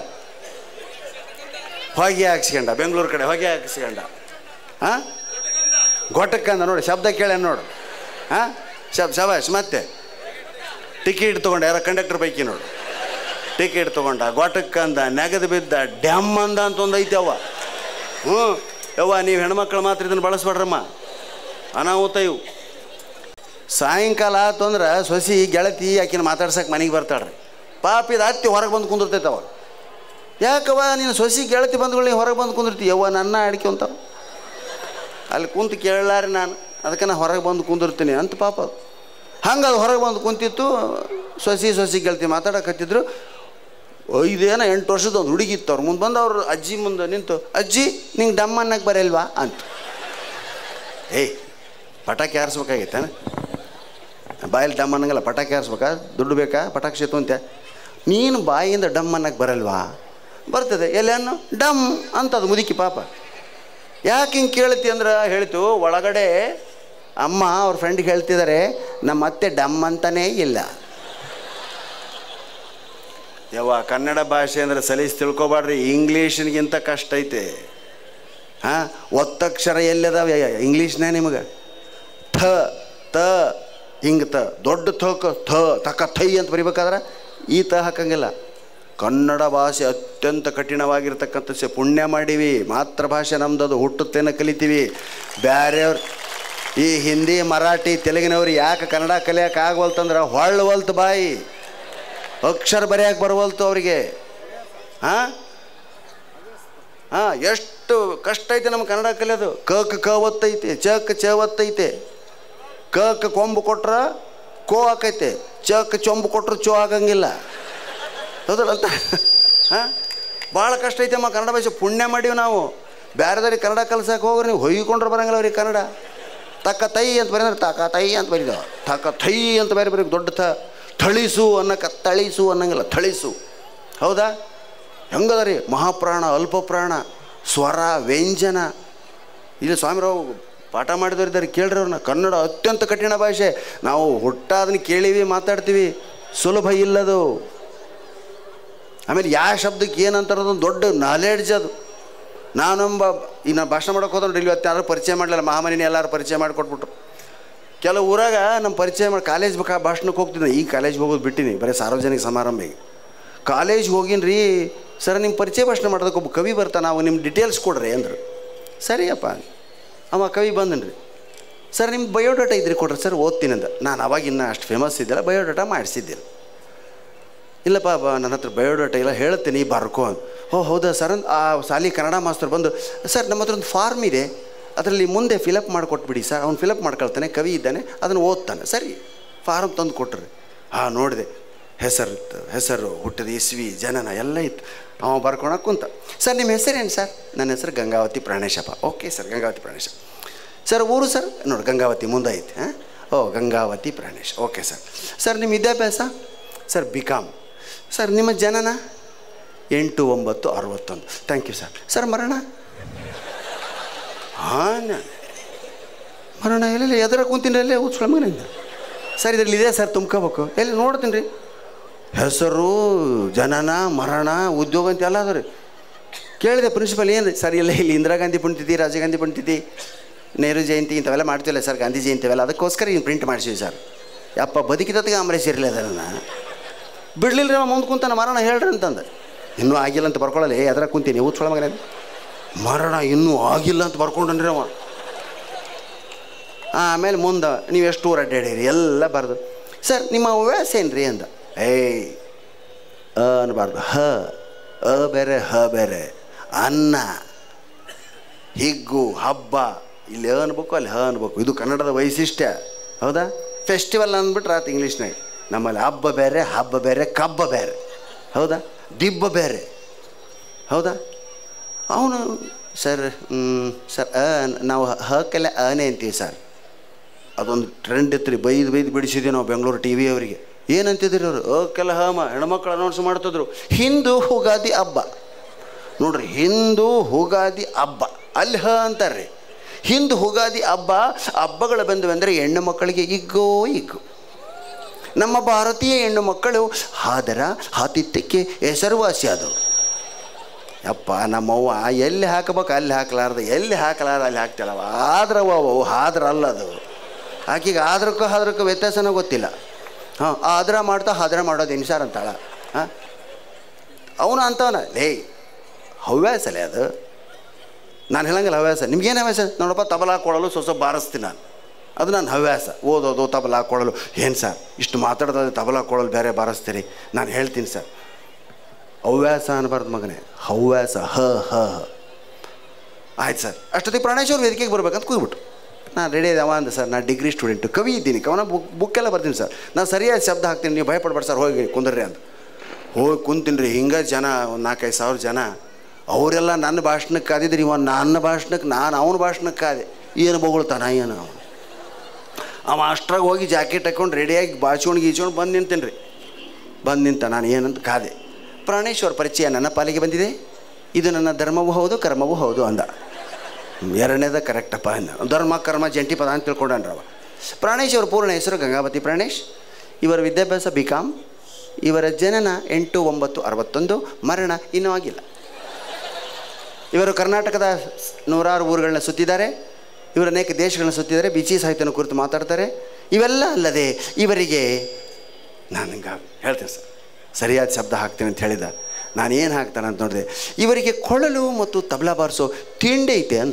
[SPEAKER 1] ಹೊಗೆ ಹಾಕ್ಸ್ಕೊಂಡ ಬೆಂಗಳೂರು ಕಡೆ ಹೊಗೆ ಹಾಕ್ಸ್ಕೊಂಡ ಹಾಂ ಗೊಟ್ಟಕ್ಕಂದ ನೋಡಿ ಶಬ್ದ ಕೇಳ ನೋಡು ಹಾಂ ಶಬ್ ಶಬಾಷ್ ಮತ್ತೆ ಟಿಕೆಟ್ ತೊಗೊಂಡ ಯಾರೋ ಕಂಡಕ್ಟರ್ ಪೈಕಿ ನೋಡು ಟಿಕೆಟ್ ತೊಗೊಂಡ ಗೊಟ್ಟಕ್ಕಂದ ನೆಗದು ಬಿದ್ದ ಡ್ಯಾಮ್ ಅಂದ ಅಂತ ಒಂದು ಐತೆ ಅವ ಹ್ಞೂ ಯವ್ವ ನೀವು ಹೆಣ್ಮಕ್ಳು ಮಾತ್ರ ಇದನ್ನು ಬಳಸ್ಬೇಡ್ರಮ್ಮ ಅನಾಹುತ ಇವು ಸಾಯಂಕಾಲ ಆತು ಅಂದ್ರೆ ಸೊಸಿ ಗೆಳತಿ ಆಕಿನ ಮಾತಾಡ್ಸಕ್ಕೆ ಮನೆಗೆ ಬರ್ತಾಳ್ರಿ ಪಾಪ ಇದು ಹತ್ತಿ ಹೊರಗೆ ಬಂದು ಕುಂದಿರ್ತೈತೆ ಅವಾಗ ಯಾಕವ್ವ ನೀನು ಸೊಸಿ ಗೆಳತಿ ಬಂದ್ಗಳು ನೀನು ಹೊರಗೆ ಬಂದು ಕುಂದಿರ್ತಿ ಯವ್ವ ನನ್ನ ಅಡ್ಕೊಂತಾವ ಅಲ್ಲಿ ಕುಂತು ಕೇಳಲಾರಿ ನಾನು ಅದಕ್ಕೆ ನಾನು ಹೊರಗೆ ಬಂದು ಕುಂದಿರ್ತೀನಿ ಅಂತ ಪಾಪ ಅದು ಹಂಗೆ ಅದು ಹೊರಗೆ ಬಂದು ಕುಂತಿತ್ತು ಸೊಸಿ ಸೊಸಿ ಗೆಳತಿ ಮಾತಾಡಕತ್ತಿದ್ರು ಐದೇನ ಎಂಟು ವರ್ಷದ ಒಂದು ಹುಡುಗಿತ್ತು ಅವ್ರು ಮುಂದೆ ಬಂದು ಅವ್ರು ಅಜ್ಜಿ ಮುಂದೆ ನಿಂತು ಅಜ್ಜಿ ನಿಂಗೆ ಡಮ್ ಅನ್ನಕ್ಕೆ ಬರಲ್ವಾ ಅಂತ ಏಯ್ ಪಟಾಕಿ ಹಾರಿಸ್ಬೇಕಾಗಿತ್ತಾನ ಬಾಯಲ್ಲಿ ಡಮ್ ಅನ್ನಂಗಲ್ಲ ಪಟಾಕಿ ಹಾರಿಸ್ಬೇಕಾ ದುಡ್ಡು ಬೇಕಾ ಪಟಾಕಿ ಸೇತು ಅಂತೆ ನೀನು ಬಾಯಿಯಿಂದ ಡಮ್ ಅನ್ನಕ್ಕೆ ಬರಲ್ವಾ ಬರ್ತದೆ ಎಲ್ಲೇನು ಡಮ್ ಅಂತದು ಮುದುಕಿ ಪಾಪ ಯಾಕೆ ಹಿಂಗೆ ಕೇಳ್ತಿ ಅಂದ್ರೆ ಹೇಳ್ತು ಒಳಗಡೆ ಅಮ್ಮ ಅವ್ರ ಫ್ರೆಂಡ್ಗೆ ಹೇಳ್ತಿದ್ದಾರೆ ನಮ್ಮ ಅತ್ತೆ ಡಮ್ ಅಂತಾನೇ ಇಲ್ಲ ಯವ್ವ ಕನ್ನಡ ಭಾಷೆ ಅಂದ್ರೆ ಸಲೀಸ್ ತಿಳ್ಕೊಬಾಡ್ರಿ ಇಂಗ್ಲೀಷಿಗಿಂತ ಕಷ್ಟ ಐತೆ ಹಾಂ ಒತ್ತಕ್ಷರ ಎಲ್ಲಿದಾವೆ ಇಂಗ್ಲೀಷ್ನೇ ನಿಮಗೆ ಥ ತ ಹಿಂಗೆ ತ ದೊಡ್ಡ ಥಕ ಥ ತಕ ಥೈ ಅಂತ ಬರಿಬೇಕಾದ್ರೆ ಈ ತ ಹಾಕಂಗಿಲ್ಲ ಕನ್ನಡ ಭಾಷೆ ಅತ್ಯಂತ ಕಠಿಣವಾಗಿರ್ತಕ್ಕಂಥ ಸೆ ಪುಣ್ಯ ಮಾಡೀವಿ ಮಾತೃಭಾಷೆ ನಮ್ದು ಅದು ಹುಟ್ಟುತ್ತೇನೆ ಕಲಿತೀವಿ ಬ್ಯಾರೆಯವ್ರು ಈ ಹಿಂದಿ ಮರಾಠಿ ತೆಲುಗಿನವ್ರು ಯಾಕೆ ಕನ್ನಡ ಕಲಿಯೋಕೆ ಆಗವಲ್ತಂದ್ರೆ ಹೊಳ್ಳವಲ್ತು ಬಾಯಿ ಅಕ್ಷರ ಬರೆಯಕ್ಕೆ ಬರವಲ್ತು ಅವರಿಗೆ ಹಾಂ ಹಾಂ ಎಷ್ಟು ಕಷ್ಟ ಐತೆ ನಮ್ಮ ಕನ್ನಡ ಕಲಿಯೋದು ಕಕ್ ಕ ಒತ್ತೈತೆ ಚಕ್ ಚ ಒತ್ತೈತೆ ಕಕ್ ಕೊಂಬು ಕೊಟ್ರ ಕೋ ಆಕೈತೆ ಚಕ್ ಚೊಂಬು ಕೊಟ್ರೆ ಚೋ ಆಗಂಗಿಲ್ಲ ಹೌದಲ್ಲ ಅಂತ ಹಾಂ ಭಾಳ ಕಷ್ಟ ಐತೆ ಅಮ್ಮ ಕನ್ನಡ ಭಾಷೆ ಪುಣ್ಯ ಮಾಡೀವಿ ನಾವು ಬೇರೆದವ್ರಿಗೆ ಕನ್ನಡ ಕಲ್ಸಕ್ಕೆ ಹೋಗ್ರಿ ನೀವು ಹೊಯ್ಕೊಂಡ್ರೆ ಬರಂಗಿಲ್ಲ ಅವ್ರಿಗೆ ಕನ್ನಡ ತಕ್ಕ ತೈ ಅಂತ ಬರೀದ್ರೆ ತಕ ತೈ ಅಂತ ಬರೀತಾವ ತಕ ಥೈ ಅಂತ ಬೇರೆ ಬರೀ ದೊಡ್ಡ ಥ ಥಳಿಸು ಅನ್ನಕ್ಕೆ ತಳಿಸು ಅನ್ನಂಗಿಲ್ಲ ಥಳಿಸು ಹೌದಾ ಹೆಂಗದ ರೀ ಮಹಾಪ್ರಾಣ ಅಲ್ಪ ಪ್ರಾಣ ಸ್ವರ ವ್ಯಂಜನ ಇಲ್ಲಿ ಸ್ವಾಮಿರಾವ್ ಪಾಠ ಮಾಡಿದವ್ರು ಇದ್ದಾರೆ ಕೇಳ್ರಿ ಅವ್ರನ್ನ ಕನ್ನಡ ಅತ್ಯಂತ ಕಠಿಣ ಭಾಷೆ ನಾವು ಹುಟ್ಟಾದನ್ನ ಕೇಳೀವಿ ಮಾತಾಡ್ತೀವಿ ಸುಲಭ ಇಲ್ಲದು ಆಮೇಲೆ ಯಾವ ಶಬ್ದಕ್ಕೆ ಏನಂತಾರೆ ಅದೊಂದು ದೊಡ್ಡ ನಾಲೆಡ್ಜ್ ಅದು ನಾನೊಬ್ಬ ಈಗ ನಾನು ಭಾಷಣ ಮಾಡೋಕೆ ಹೋದ್ರೆ ಇಲ್ಲಿ ಇವತ್ತು ಯಾರು ಪರಿಚಯ ಮಾಡಲಿಲ್ಲ ಮಹಾಮನಿನ ಎಲ್ಲರೂ ಪರಿಚಯ ಮಾಡಿಕೊಟ್ಬಿಟ್ರು ಕೆಲವು ಊರಾಗ ನಮ್ಮ ಪರಿಚಯ ಮಾಡಿ ಕಾಲೇಜ್ ಬೇಕಾ ಭಾಷಣಕ್ಕೆ ಹೋಗ್ತೀನಿ ಈ ಕಾಲೇಜ್ಗೆ ಹೋಗೋದು ಬಿಟ್ಟಿನಿ ಬರೀ ಸಾರ್ವಜನಿಕ ಸಮಾರಂಭಗೆ ಕಾಲೇಜ್ಗೆ ಹೋಗಿನಿ ರೀ ಸರ್ ನಿಮ್ಮ ಪರಿಚಯ ಭಾಷಣ ಮಾಡೋದಕ್ಕೆ ಒಬ್ಬ ಕವಿ ಬರ್ತಾನೆ ನಾವು ನಿಮ್ಮ ಡೀಟೇಲ್ಸ್ ಕೊಡ್ರಿ ಅಂದರು ಸರಿಯಪ್ಪ ಅವ ಕವಿ ಬಂದನು ರೀ ಸರ್ ನಿಮ್ಮ ಬಯೋಡಾಟಾ ಇದ್ರಿ ಕೊಡ್ರಿ ಸರ್ ಓದ್ತೀನಿ ಅಂದ ನಾನು ಅವಾಗ ಇನ್ನೂ ಅಷ್ಟು ಫೇಮಸ್ ಇದ್ದಿಲ್ಲ ಬಯೋಡಾಟಾ ಮಾಡಿಸಿದ್ದಿಲ್ಲ ಇಲ್ಲಪ್ಪ ಬ ನನ್ನ ಹತ್ರ ಬಯೋಡಾಟಾ ಇಲ್ಲ ಹೇಳ್ತೀನಿ ಬರ್ಕೋ ಅಂತ ಓ ಹೌದಾ ಸರ್ ಅಂದ್ ಆ ಸಾಲಿ ಕನ್ನಡ ಮಾಸ್ತರ್ ಬಂದು ಸರ್ ನಮ್ಮ ಹತ್ರ ಒಂದು ಫಾರ್ಮ್ ಇದೆ ಅದರಲ್ಲಿ ಮುಂದೆ ಫಿಲಪ್ ಮಾಡಿಕೊಟ್ಬಿಡಿ ಸರ್ ಅವ್ನು ಫಿಲಪ್ ಮಾಡ್ಕೊಳ್ತಾನೆ ಕವಿ ಇದ್ದಾನೆ ಅದನ್ನು ಓದ್ತಾನೆ ಸರಿ ಫಾರ್ಮ್ ತಂದು ಕೊಟ್ರಿ ಹಾಂ ನೋಡಿದೆ ಹೆಸರು ಇತ್ತು ಹೆಸರು ಹುಟ್ಟಿದ ಇಸ್ವಿ ಜನನ ಎಲ್ಲ ಇತ್ತು ಅವ ಬರ್ಕೊಳಕ್ಕೆ ಕುಂತ ಸರ್ ನಿಮ್ಮ ಹೆಸರೇನು ಸರ್ ನನ್ನ ಹೆಸರು Gangavati Praneshappa okay sir Gangavati Pranesha sir ಊರು ಸರ್ ನೋಡಿ ಗಂಗಾವತಿ ಮುಂದೆ ಐತೆ ಹಾಂ ಓ Gangavati Pranesh okay sir sir ನಿಮ್ಮ ವಿದ್ಯಾಭ್ಯಾಸ ಸರ್ ಬಿ ಕಾಮ್ ಸರ್ ನಿಮ್ಮ ಜನನ ಎಂಟು ಒಂಬತ್ತು ಅರವತ್ತೊಂದು ಥ್ಯಾಂಕ್ ಯು ಸರ್ ಸರ್ ಮರಣ ಹಾಂ ಮರಣ ಎಲ್ಲೆಲ್ಲ ಎದರ ಕುಂತೀನಿ ಅಲ್ಲೇ ಉಚ್ಕೊಳ ಮಗನಿಂದ ಸರ್ ಇದರಲ್ಲಿ ಇದೆ ಸರ್ ತುಂಬ್ಕೋಬೇಕು ಎಲ್ಲಿ ನೋಡ್ತೀನಿ ರೀ ಹೆಸರು ಜನನ ಮರಣ ಉದ್ಯೋಗ ಅಂತ ಎಲ್ಲ ಅದ ರೀ ಕೇಳಿದೆ ಪ್ರಿನ್ಸಿಪಲ್ ಏನು ಸರ್ ಇಲ್ಲ ಇಲ್ಲಿ ಇಂದಿರಾ ಗಾಂಧಿ ಪುಣ್ಯತಿಥಿ ರಾಜೀವ್ ಗಾಂಧಿ ಪುಣ್ಯತಿಥಿ ನೆಹರು ಜಯಂತಿ ಇಂಥವೆಲ್ಲ ಮಾಡ್ತಿಲ್ಲ ಸರ್ ಗಾಂಧಿ ಜಯಂತಿ ಅವೆಲ್ಲ ಅದಕ್ಕೋಸ್ಕರ ಇನ್ನು ಪ್ರಿಂಟ್ ಮಾಡಿಸಿವಿ ಸರ್ ಯಪ್ಪ ಬದುಕಿದತ್ತಿಗೆ ಅಂಬರೀಷ್ ಇರಲಿಲ್ಲ ಅದನ್ನು ಬಿಡ್ಲಿಲ್ಲ ರೀ ಮುಂದೆ ಕುಂತಾನ ಮರಣ ಹೇಳ್ರಿ ಅಂತಂದು ಇನ್ನೂ ಆಗಿಲ್ಲ ಅಂತ ಬರ್ಕೊಳ್ಳಲ್ಲ ಏ ಅದ್ರ ಕುಂತೀನಿ ಊದ್ಕೊಳ ಮಗನೇ ಮರಣ ಇನ್ನೂ ಆಗಿಲ್ಲ ಅಂತ ಬರ್ಕೊಂಡ್ರಿ ಅವ ಆಮೇಲೆ ಮುಂದೆ ನೀವು ಎಷ್ಟು ಊರು ಅಡ್ಡಾಡಿರಿ ಎಲ್ಲ ಬರ್ದು ಸರ್ ನಿಮ್ಮ ಹವ್ಯಾಸ ಏನು ರೀ ಅಂದ ಏಯ್ ಅ ಅನ್ಬಾರ್ದು ಹ ಅ ಬೇರೆ ಹ ಬೇರೆ ಅನ್ನ ಹಿಗ್ಗು ಹಬ್ಬ ಇಲ್ಲಿ ಅ ಅನ್ಬೇಕು ಅಲ್ಲಿ ಹ ಅನ್ಬೇಕು ಇದು ಕನ್ನಡದ ವೈಶಿಷ್ಟ್ಯ ಹೌದಾ ಫೆಸ್ಟಿವಲ್ ಅಂದ್ಬಿಟ್ರೆ ಆತು ಇಂಗ್ಲೀಷ್ನಾಗ ನಮ್ಮಲ್ಲಿ ಹಬ್ಬ ಬೇರೆ ಹಬ್ಬ ಬೇರೆ ಕಬ್ಬ ಬೇರೆ ಹೌದಾ ದಿಬ್ಬ ಬೇರೆ ಹೌದಾ ಅವನು ಸರ್ ಸರ್ ಅ ನಾವು ಹಕ್ಕೆಲ್ಲ ಅನೇ ಅಂತೀವಿ ಸರ್ ಅದೊಂದು ಟ್ರೆಂಡ್ ಇತ್ತು ರೀ ಬೈದು ಬೈದು ಬಿಡಿಸಿದ್ವಿ ನಾವು ಬೆಂಗಳೂರು ಟಿ ವಿ ಅವರಿಗೆ ಏನಂತಿದ್ರಿ ಅವರು ಅಕ್ಕೆಲ್ಲ ಹಮ ಹೆಣ್ಮಕ್ಳು ಅನೌನ್ಸ್ ಮಾಡ್ತಿದ್ರು ಹಿಂದೂ ಹುಗಾದಿ ಹಬ್ಬ ನೋಡ್ರಿ ಹಿಂದೂ ಹುಗಾದಿ ಹಬ್ಬ ಅಲ್ಲಿ ಹ ಅಂತಾರೆ ಹಿಂದೂ ಹುಗಾದಿ ಹಬ್ಬ ಹಬ್ಬಗಳು ಬಂದವೆಂದರೆ ಹೆಣ್ಣು ಮಕ್ಕಳಿಗೆ ಇಗ್ಗೋ ಇಗ್ಗು ನಮ್ಮ ಭಾರತೀಯ ಹೆಣ್ಣು ಮಕ್ಕಳು ಹಾದರ ಆತಿಥ್ಯಕ್ಕೆ ಹೆಸರುವಾಸಿ ಆದವು ಯಪ್ಪ ನಮ್ಮವ್ವ ಎಲ್ಲಿ ಹಾಕಬೇಕು ಅಲ್ಲಿ ಹಾಕ್ಲಾರ್ದು ಎಲ್ಲಿ ಹಾಕಲಾರ್ದು ಅಲ್ಲಿ ಹಾಕ್ತಿಲ್ಲವ ಆದ್ರವ ಅವು ಹಾದ್ರ ಅಲ್ಲ ಅದು ಆಕೆಗೆ ಆದ್ರಕ್ಕೂ ಹಾದ್ರಕ್ಕೂ ವ್ಯತ್ಯಾಸನೂ ಗೊತ್ತಿಲ್ಲ ಹಾಂ ಆದ್ರ ಮಾಡ್ತಾ ಹಾದ್ರ ಮಾಡೋದು ಇನ್ಸಾರ್ ಅಂತಾಳ ಹಾಂ ಅವನು ಅಂತವನ ಲೇ ಹವ್ಯಾಸಲೇ ಅದು ನಾನು ಹೇಳಂಗಿಲ್ಲ ಹವ್ಯಾಸ ನಿಮ್ಗೇನು ಹವ್ಯಾಸ ನೋಡಪ್ಪ ತಬಲ ಕೊಡಲು ಸ್ವಲ್ಪ ಬಾರಿಸ್ತೀನಿ ನಾನು ಅದು ನನ್ನ ಹವ್ಯಾಸ ಓದೋದು ತಬಲ ಕೊಡಲು ಏನು ಸರ್ ಇಷ್ಟು ಮಾತಾಡ್ತದೆ ತಬಲ ಕೊಡಲು ಬೇರೆ ಬಾರಿಸ್ತೀರಿ ನಾನು ಹೇಳ್ತೀನಿ ಸರ್ ಹವ್ಯಾಸ ಅನ್ನಬಾರ್ದು ಮಗನೇ ಹವ್ಯಾಸ ಹ ಹ ಹ ಆಯ್ತು ಸರ್ ಅಷ್ಟೊತ್ತಿಗೆ ಪ್ರಾಣೇಶ್ವರ್ ವೇದಿಕೆಗೆ ಬರ್ಬೇಕಂತ ಕೂಗ್ಬಿಟ್ಟು ನಾನು ರೆಡಿ ಅವ ಅಂದೆ ಸರ್ ನಾನು ಡಿಗ್ರಿ ಸ್ಟೂಡೆಂಟು ಕವಿ ಇದ್ದೀನಿ ಕವನ ಬುಕ್ ಬುಕ್ಕೆಲ್ಲ ಬರ್ತೀನಿ ಸರ್ ನಾನು ಸರಿಯಾದ ಶಬ್ದ ಹಾಕ್ತೀನಿ ನೀವು ಭಯಪಡ್ಬೇಡಿ ಸರ್ ಹೋಗಿ ಕುಂದ್ರಿ ಅಂತ ಹೋಗಿ ಕುಂತೀನಿ ರೀ ಹಿಂಗೆ ಜನ ಒಂದು ನಾಲ್ಕೈದು ಸಾವಿರ ಜನ ಅವರೆಲ್ಲ ನನ್ನ ಭಾಷಣಕ್ಕೆ ಕಾದಿದ್ರಿ ಇವ ನನ್ನ ಭಾಷಣಕ್ಕೆ ನಾನು ಅವನ ಭಾಷಣಕ್ಕೆ ಕಾದೆ ಏನು ಬೊಗಳ್ತಾನ ಏನು ಅವನು ಅವ ಅಷ್ಟ್ರಾಗ ಹೋಗಿ ಜಾಕೆಟ್ ಹಾಕೊಂಡು ರೆಡಿಯಾಗಿ ಬಾಚ್ಕೊಂಡು ಗೀಚ್ಕೊಂಡು ಬಂದು ನಿಂತೇನೆ ರೀ ಬಂದು ನಿಂತ ನಾನು ಏನಂತ ಕಾದೆ ಪ್ರಾಣೇಶ್ವರ ಪರಿಚಯ ನನ್ನ ಪಾಲಿಗೆ ಬಂದಿದೆ ಇದು ನನ್ನ ಧರ್ಮವೂ ಹೌದು ಕರ್ಮವೂ ಹೌದು ಅಂದ ಎರಡನೇದ ಕರೆಕ್ಟಪ್ಪ ಅಂದ ಧರ್ಮ ಕರ್ಮ ಜಂಟಿ ಪದ ಅಂತ ತಿಳ್ಕೊಂಡನ್ರವ ಪ್ರಾಣೇಶ್ ಅವ್ರ ಪೂರ್ಣ ಹೆಸರು ಗಂಗಾವತಿ ಪ್ರಾಣೇಶ್ ಇವರ ವಿದ್ಯಾಭ್ಯಾಸ ಬಿ ಕಾಮ್ ಇವರ ಜನನ ಎಂಟು ಒಂಬತ್ತು ಅರವತ್ತೊಂದು ಮರಣ ಇನ್ನೂ ಆಗಿಲ್ಲ ಇವರು ಕರ್ನಾಟಕದ ನೂರಾರು ಊರುಗಳನ್ನ ಸುತ್ತಿದ್ದಾರೆ ಇವರು ಅನೇಕ ದೇಶಗಳನ್ನ ಸುತ್ತಿದ್ದಾರೆ ಬಿಚಿ ಸಾಹಿತ್ಯನ ಕುರಿತು ಮಾತಾಡ್ತಾರೆ ಇವೆಲ್ಲ ಅಲ್ಲದೆ ಇವರಿಗೆ ನಾನು ಹಿಂಗೆ ಹೇಳ್ತೇನೆ ಸರ್ ಸರಿಯಾದ ಶಬ್ದ ಹಾಕ್ತೇನೆ ಅಂತ ಹೇಳಿದ ನಾನು ಏನು ಹಾಕ್ತಾನೆ ಅಂತ ನೋಡಿದೆ ಇವರಿಗೆ ಕೊಳಲು ಮತ್ತು ತಬಲಾ ಬಾರಿಸೋ ತಿಂಡಿ ಐತೆ ಅಂದ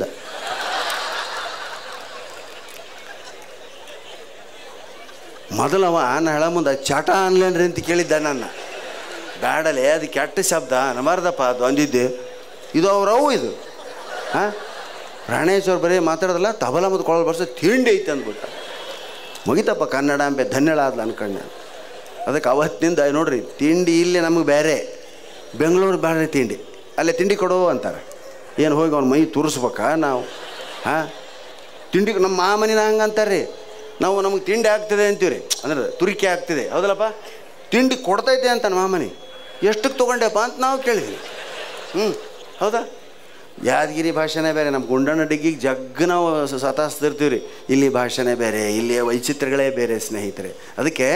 [SPEAKER 1] ಮೊದಲವ ನಾ ಹೇಳ ಮುಂದೆ ಚಟ ಅನ್ಲೇನ್ರಿ ಅಂತ ಕೇಳಿದ್ದ ನನ್ನ ಬ್ಯಾಡಲೆ ಅದು ಕೆಟ್ಟ ಶಬ್ದ ನಮಾರ್ದಪ್ಪ ಅದು ಅಂದಿದ್ದೆ ಇದು ಅವ್ರವು ಇದು ಹಾಂ ಪ್ರಾಣೇಶ್ವರ್ ಬರೀ ಮಾತಾಡೋದಲ್ಲ ತಬಲ ಮತ್ತು ಕೊಳಲು ಬರ್ಸೋ ತಿಂಡಿ ಐತೆ ಅಂದ್ಬಿಟ್ಟ ಮುಗಿತಪ್ಪ ಕನ್ನಡ ಅಂಬೆ ಧನ್ಯಳ ಆದ್ಲ ಅನ್ಕೊಂಡೆ ಅದಕ್ಕೆ ಅವತ್ತಿನಿಂದ ನೋಡ್ರಿ ತಿಂಡಿ ಇಲ್ಲಿ ನಮಗೆ ಬೇರೆ ಬೆಂಗಳೂರು ಬೇರೆ ತಿಂಡಿ ಅಲ್ಲೇ ತಿಂಡಿ ಕೊಡು ಅಂತಾರೆ ಏನು ಹೋಗಿ ಅವ್ನ ಮೈ ತುರಿಸ್ಬೇಕಾ ನಾವು ಹಾಂ ತಿಂಡಿ ನಮ್ಮ ಮಾಮನಿನ ಹಂಗೆ ಅಂತಾರೆ ನಾವು ನಮಗೆ ತಿಂಡಿ ಆಗ್ತದೆ ಅಂತೀವ್ರಿ ಅಂದ್ರೆ ತುರಿಕೆ ಆಗ್ತಿದೆ ಹೌದಲ್ಲಪ್ಪ ತಿಂಡಿ ಕೊಡ್ತೈತೆ ಅಂತ ನಮ್ಮ ಮಾಮನಿ ಎಷ್ಟಕ್ಕೆ ತೊಗೊಂಡೆಪ್ಪ ಅಂತ ನಾವು ಕೇಳಿದ್ವಿ ಹ್ಞೂ ಹೌದಾ ಯಾದಗಿರಿ ಭಾಷೆನೇ ಬೇರೆ ನಮ್ಮ ಗುಂಡಣ್ಣ ಡಿಗ್ಗಿಗೆ ಜಗ್ ನಾವು ಸತಾಸ್ತಿರ್ತೀವಿ ರೀ ಇಲ್ಲಿ ಭಾಷೆನೇ ಬೇರೆ ಇಲ್ಲಿ ವೈಚಿತ್ರ್ಯಗಳೇ ಬೇರೆ ಸ್ನೇಹಿತರೆ ಅದಕ್ಕೆ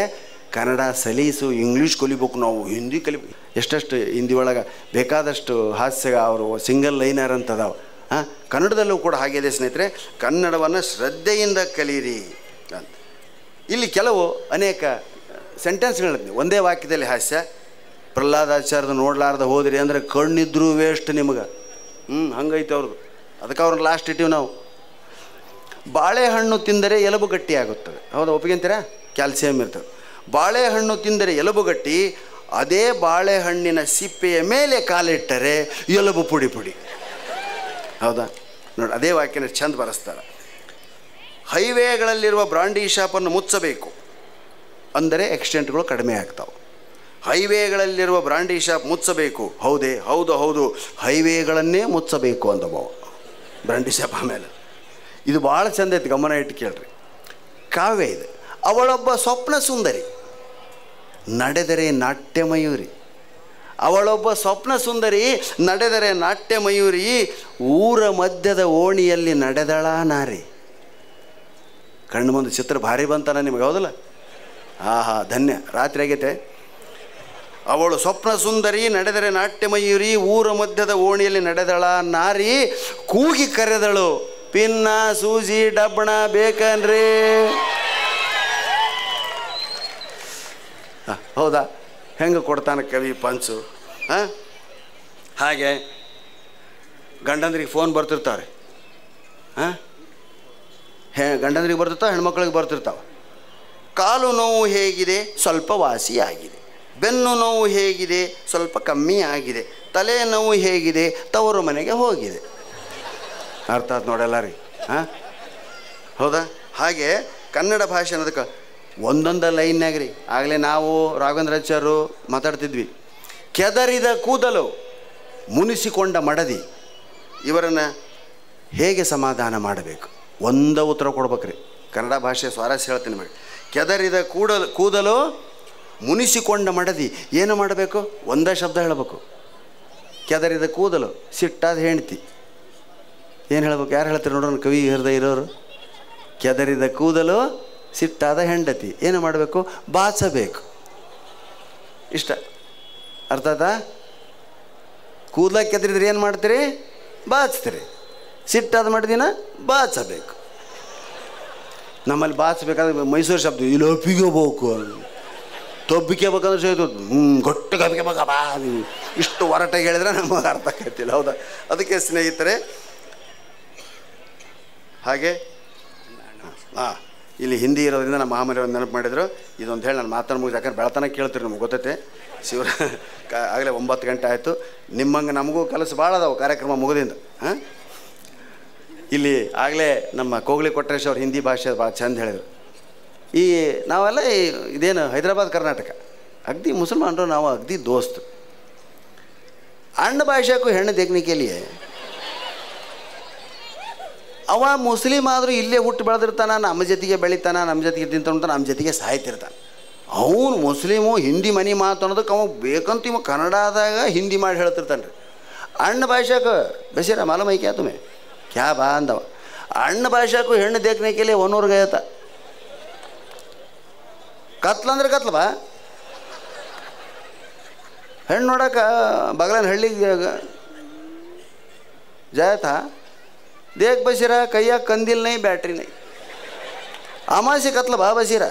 [SPEAKER 1] ಕನ್ನಡ ಸಲೀಸು ಇಂಗ್ಲೀಷ್ ಕಲಿಬೇಕು ನಾವು ಹಿಂದಿ ಕಲಿಬೇಕು ಎಷ್ಟೆಷ್ಟು ಹಿಂದಿ ಒಳಗೆ ಬೇಕಾದಷ್ಟು ಹಾಸ್ಯ ಅವರು ಸಿಂಗಲ್ ಲೈನರ್ ಅಂತ ಅದಾವ ಹಾಂ ಕನ್ನಡದಲ್ಲೂ ಕೂಡ ಹಾಗಿದೆ ಸ್ನೇಹಿತರೆ ಕನ್ನಡವನ್ನು ಶ್ರದ್ಧೆಯಿಂದ ಕಲೀರಿ ಅಂತ ಇಲ್ಲಿ ಕೆಲವು ಅನೇಕ ಸೆಂಟೆನ್ಸ್ಗಳು ಒಂದೇ ವಾಕ್ಯದಲ್ಲಿ ಹಾಸ್ಯ ಪ್ರಹ್ಲಾದಾಚಾರ್ಯದ ನೋಡ್ಲಾರ್ದ ಹೋದ್ರಿ ಅಂದರೆ ಕಣ್ಣಿದ್ರೂ ವೇಸ್ಟ್ ನಿಮಗೆ ಹ್ಞೂ ಹಂಗೈತೆ ಅವ್ರದ್ದು ಅದಕ್ಕೆ ಅವ್ರನ್ನ ಲಾಸ್ಟ್ ಇಟ್ಟಿವಿ ನಾವು ಬಾಳೆಹಣ್ಣು ತಿಂದರೆ ಎಲುಬು ಗಟ್ಟಿಯಾಗುತ್ತದೆ ಹೌದಾ ಒಪ್ಪಿಗೆಂತೀರಾ ಕ್ಯಾಲ್ಸಿಯಂ ಇರ್ತದೆ ಬಾಳೆಹಣ್ಣು ತಿಂದರೆ ಎಲುಬು ಗಟ್ಟಿ ಅದೇ ಬಾಳೆಹಣ್ಣಿನ ಸಿಪ್ಪೆಯ ಮೇಲೆ ಕಾಲಿಟ್ಟರೆ ಎಲುಬು ಪುಡಿ ಪುಡಿ ಹೌದಾ ನೋಡಿ ಅದೇ ವಾಕ್ಯನ ಚಂದ ಬರೆಸ್ತಾರೆ ಹೈವೇಗಳಲ್ಲಿರುವ ಬ್ರಾಂಡಿ ಶಾಪನ್ನು ಮುಚ್ಚಬೇಕು ಅಂದರೆ ಎಕ್ಸಿಡೆಂಟ್ಗಳು ಕಡಿಮೆ ಆಗ್ತಾವೆ ಹೈವೇಗಳಲ್ಲಿರುವ ಬ್ರಾಂಡಿ ಶಾಪ್ ಮುಚ್ಚಬೇಕು ಹೌದೇ ಹೌದು ಹೌದು ಹೈವೇಗಳನ್ನೇ ಮುಚ್ಚಬೇಕು ಅಂದ ಬಾವ ಬ್ರಾಂಡಿ ಶಾಪ್ ಆಮೇಲೆ ಇದು ಭಾಳ ಚಂದ ಐತಿ ಗಮನ ಇಟ್ಟು ಕೇಳ್ರಿ ಕಾವ್ಯ ಇದೆ ಅವಳೊಬ್ಬ ಸ್ವಪ್ನ ಸುಂದರಿ ನಡೆದರೆ ನಾಟ್ಯ ಮಯೂರಿ ಅವಳೊಬ್ಬ ಸ್ವಪ್ನ ಸುಂದರಿ ನಡೆದರೆ ನಾಟ್ಯ ಮಯೂರಿ ಊರ ಮಧ್ಯದ ಓಣಿಯಲ್ಲಿ ನಡೆದಳ ನಾರಿ ಕಣ್ಣು ಮುಂದೆ ಚಿತ್ರ ಭಾರಿ ಬಂತಾನ ನಿಮಗೆ ಹೌದಲ್ಲ ಆಹಾ ಧನ್ಯ ರಾತ್ರಿ ಆಗೈತೆ ಅವಳು ಸ್ವಪ್ನ ಸುಂದರಿ ನಡೆದರೆ ನಾಟ್ಯ ಮಯೂರಿ ಊರ ಮಧ್ಯದ ಓಣಿಯಲ್ಲಿ ನಡೆದಳ ನಾರಿ ಕೂಗಿ ಕರೆದಳು ಪಿನ್ನ ಸೂಜಿ ಡಬ್ಬಣ ಬೇಕನ್ರಿ ಹ, ಹೌದಾ ಹೆಂಗೆ ಕೊಡ್ತಾನೆ ಕವಿ ಪಂಚು ಹಾಂ ಹಾಗೆ ಗಂಡಂದ್ರಿಗೆ ಫೋನ್ ಬರ್ತಿರ್ತಾವ್ರೆ ಹಾಂ ಹೆ ಗಂಡಂದ್ರಿಗೆ ಬರ್ತಿರ್ತಾವೆ ಹೆಣ್ಮಕ್ಳಿಗೆ ಬರ್ತಿರ್ತಾವೆ ಕಾಲು ನೋವು ಹೇಗಿದೆ ಸ್ವಲ್ಪ ವಾಸಿಯಾಗಿದೆ ಬೆನ್ನು ನೋವು ಹೇಗಿದೆ ಸ್ವಲ್ಪ ಕಮ್ಮಿ ಆಗಿದೆ ತಲೆ ನೋವು ಹೇಗಿದೆ ತವರು ಮನೆಗೆ ಹೋಗಿದೆ ಅರ್ಥ ಆಯ್ತು ನೋಡೆಲ್ಲ ರೀ ಹಾಂ ಹೌದಾ ಹಾಗೆ ಕನ್ನಡ ಭಾಷೆ ಅನ್ನೋದಕ್ಕೆ ಒಂದೊಂದು ಲೈನ್ಯಾಗ ರೀ ಆಗಲೇ ನಾವು ರಾಘವೇಂದ್ರಾಚಾರ್ಯರು ಮಾತಾಡ್ತಿದ್ವಿ ಕೆದರಿದ ಕೂದಲು ಮುನಿಸಿಕೊಂಡ ಮಡದಿ ಇವರನ್ನು ಹೇಗೆ ಸಮಾಧಾನ ಮಾಡಬೇಕು ಒಂದ ಉತ್ತರ ಕೊಡ್ಬೇಕ್ರಿ ಕನ್ನಡ ಭಾಷೆ ಸ್ವಾರಸ್ಯ ಹೇಳ್ತೀನಿ ನಿಮಗೆ ಕೆದರಿದ ಕೂಡಲು ಕೂದಲು ಮುನಿಸಿಕೊಂಡ ಮಡದಿ ಏನು ಮಾಡಬೇಕು ಒಂದೇ ಶಬ್ದ ಹೇಳಬೇಕು ಕೆದರಿದ ಕೂದಲು ಸಿಟ್ಟಾದ ಹೆಂಡ್ತಿ ಏನು ಹೇಳ್ಬೇಕು ಯಾರು ಹೇಳ್ತಾರೆ ನೋಡೋಣ ಕವಿ ಹೃದಯ ಇರೋರು ಕೆದರಿದ ಕೂದಲು ಸಿಟ್ಟಾದ ಹೆಂಡತಿ ಏನು ಮಾಡಬೇಕು ಬಾಚಬೇಕು ಇಷ್ಟ ಅರ್ಥ ಆಯ್ತಾ ಕೂದಲ ಕೆದರಿದ್ರೆ ಏನು ಮಾಡ್ತೀರಿ ಬಾಚ್ತೀರಿ ಸಿಟ್ಟಾದ ಮಾಡಿದಿನ ಬಾಚಬೇಕು ನಮ್ಮಲ್ಲಿ ಬಾಚಬೇಕಾದ್ರೆ ಮೈಸೂರು ಶಬ್ದ ಇಲ್ಲಿ ಒಪ್ಪಿಗೆಬೇಕು ತೊಬ್ಬಿಕೆಬೇಕಂದ್ರೆ ಸೇತು ಹ್ಞೂ ಗಟ್ಟಿಗೆ ಹಬ್ಬಿಕೆಬೇಕಪ್ಪ ನೀವು ಇಷ್ಟು ಹೊರಟಾಗಿ ಹೇಳಿದ್ರೆ ನಮಗೆ ಅರ್ಥ ಆಗ್ತಿಲ್ಲ ಹೌದಾ ಅದಕ್ಕೆ ಸ್ನೇಹಿತರೆ ಹಾಗೆ ಹಾಂ ಇಲ್ಲಿ ಹಿಂದಿ ಇರೋದ್ರಿಂದ ನಮ್ಮ ಮಾಮೂಲಿ ಒಂದು ನೆನಪು ಮಾಡಿದ್ರು ಇದೊಂದು ಹೇಳಿ ನಾನು ಮಾತನ್ನು ಮುಗಿದು ಯಾಕಂದ್ರೆ ಬೆಳತನ ಕೇಳ್ತೀರಿ ನಮ್ಗೆ ಗೊತ್ತೈತೆ ಶಿವರ ಕ ಆಗಲೇ ಒಂಬತ್ತು ಗಂಟೆ ಆಯಿತು ನಿಮ್ಮಂಗೆ ನಮಗೂ ಕೆಲಸ ಭಾಳ ಅದಾವೆ ಕಾರ್ಯಕ್ರಮ ಮುಗಿದಿಂದ ಹಾಂ ಇಲ್ಲಿ ಆಗಲೇ ನಮ್ಮ ಕೋಗ್ಲಿ ಕೊಟ್ರೇಶ್ ಅವ್ರು ಹಿಂದಿ ಭಾಷೆ ಭಾಳ ಚಂದ ಹೇಳಿದರು ಈ ನಾವೆಲ್ಲ ಈ ಇದೇನು ಹೈದರಾಬಾದ್ ಕರ್ನಾಟಕ ಅಗ್ದಿ ಮುಸಲ್ಮಾನರು ನಾವು ಅಗ್ದಿ ದೋಸ್ತ್ ಅಣ್ಣ ಭಾಷೆಗೂ ಹೆಣ್ಣು ತೆಕ್ನಿಕಲಿಯೇ ಅವ ಮುಸ್ಲಿಮ್ ಆದರೂ ಇಲ್ಲೇ ಹುಟ್ಟು ಬೆಳೆದಿರ್ತಾನ ನಮ್ಮ ಜೊತೆಗೆ ಬೆಳಿತಾನ ನಮ್ಮ ಜೊತೆಗೆ ತಿಂತ ನಮ್ಮ ಜೊತೆಗೆ ಸಾಯ್ತಿರ್ತಾನೆ ಅವನು ಮುಸ್ಲಿಮು ಹಿಂದಿ ಮನೆ ಮಾತು ಅನ್ನೋದಕ್ಕೆ ಅವ ಬೇಕಂತ ಇವ ಕನ್ನಡದಾಗ ಹಿಂದಿ ಮಾಡಿ ಹೇಳ್ತಿರ್ತಾನೆ ರೀ ಅಣ್ಣ ಭಾಷೆಗೆ ಬಸೀರ ಮಾಲೂಮ್ ಐಕ್ಯಾ ತುಮೆ ಕ್ಯಾ ಬಾ ಅಂದವ ಅಣ್ಣ ಭಾಷೆಗೂ ಹೆಣ್ಣು ದೇಖ್ನೇಕೆಲೆ ಒನ್ನೂರು ಗಯತ ಕತ್ಲಂದ್ರೆ ಕತ್ಲ ಬಾ ಹೆಣ್ಣು ನೋಡಕ್ಕೆ ಬಗಲನ ಹಳ್ಳಿಗೆ ಜಾಯತಾ देख बशीरा कैया कंदील नहीं बैटरी नहीं अमासी कत्ल बा बशीरा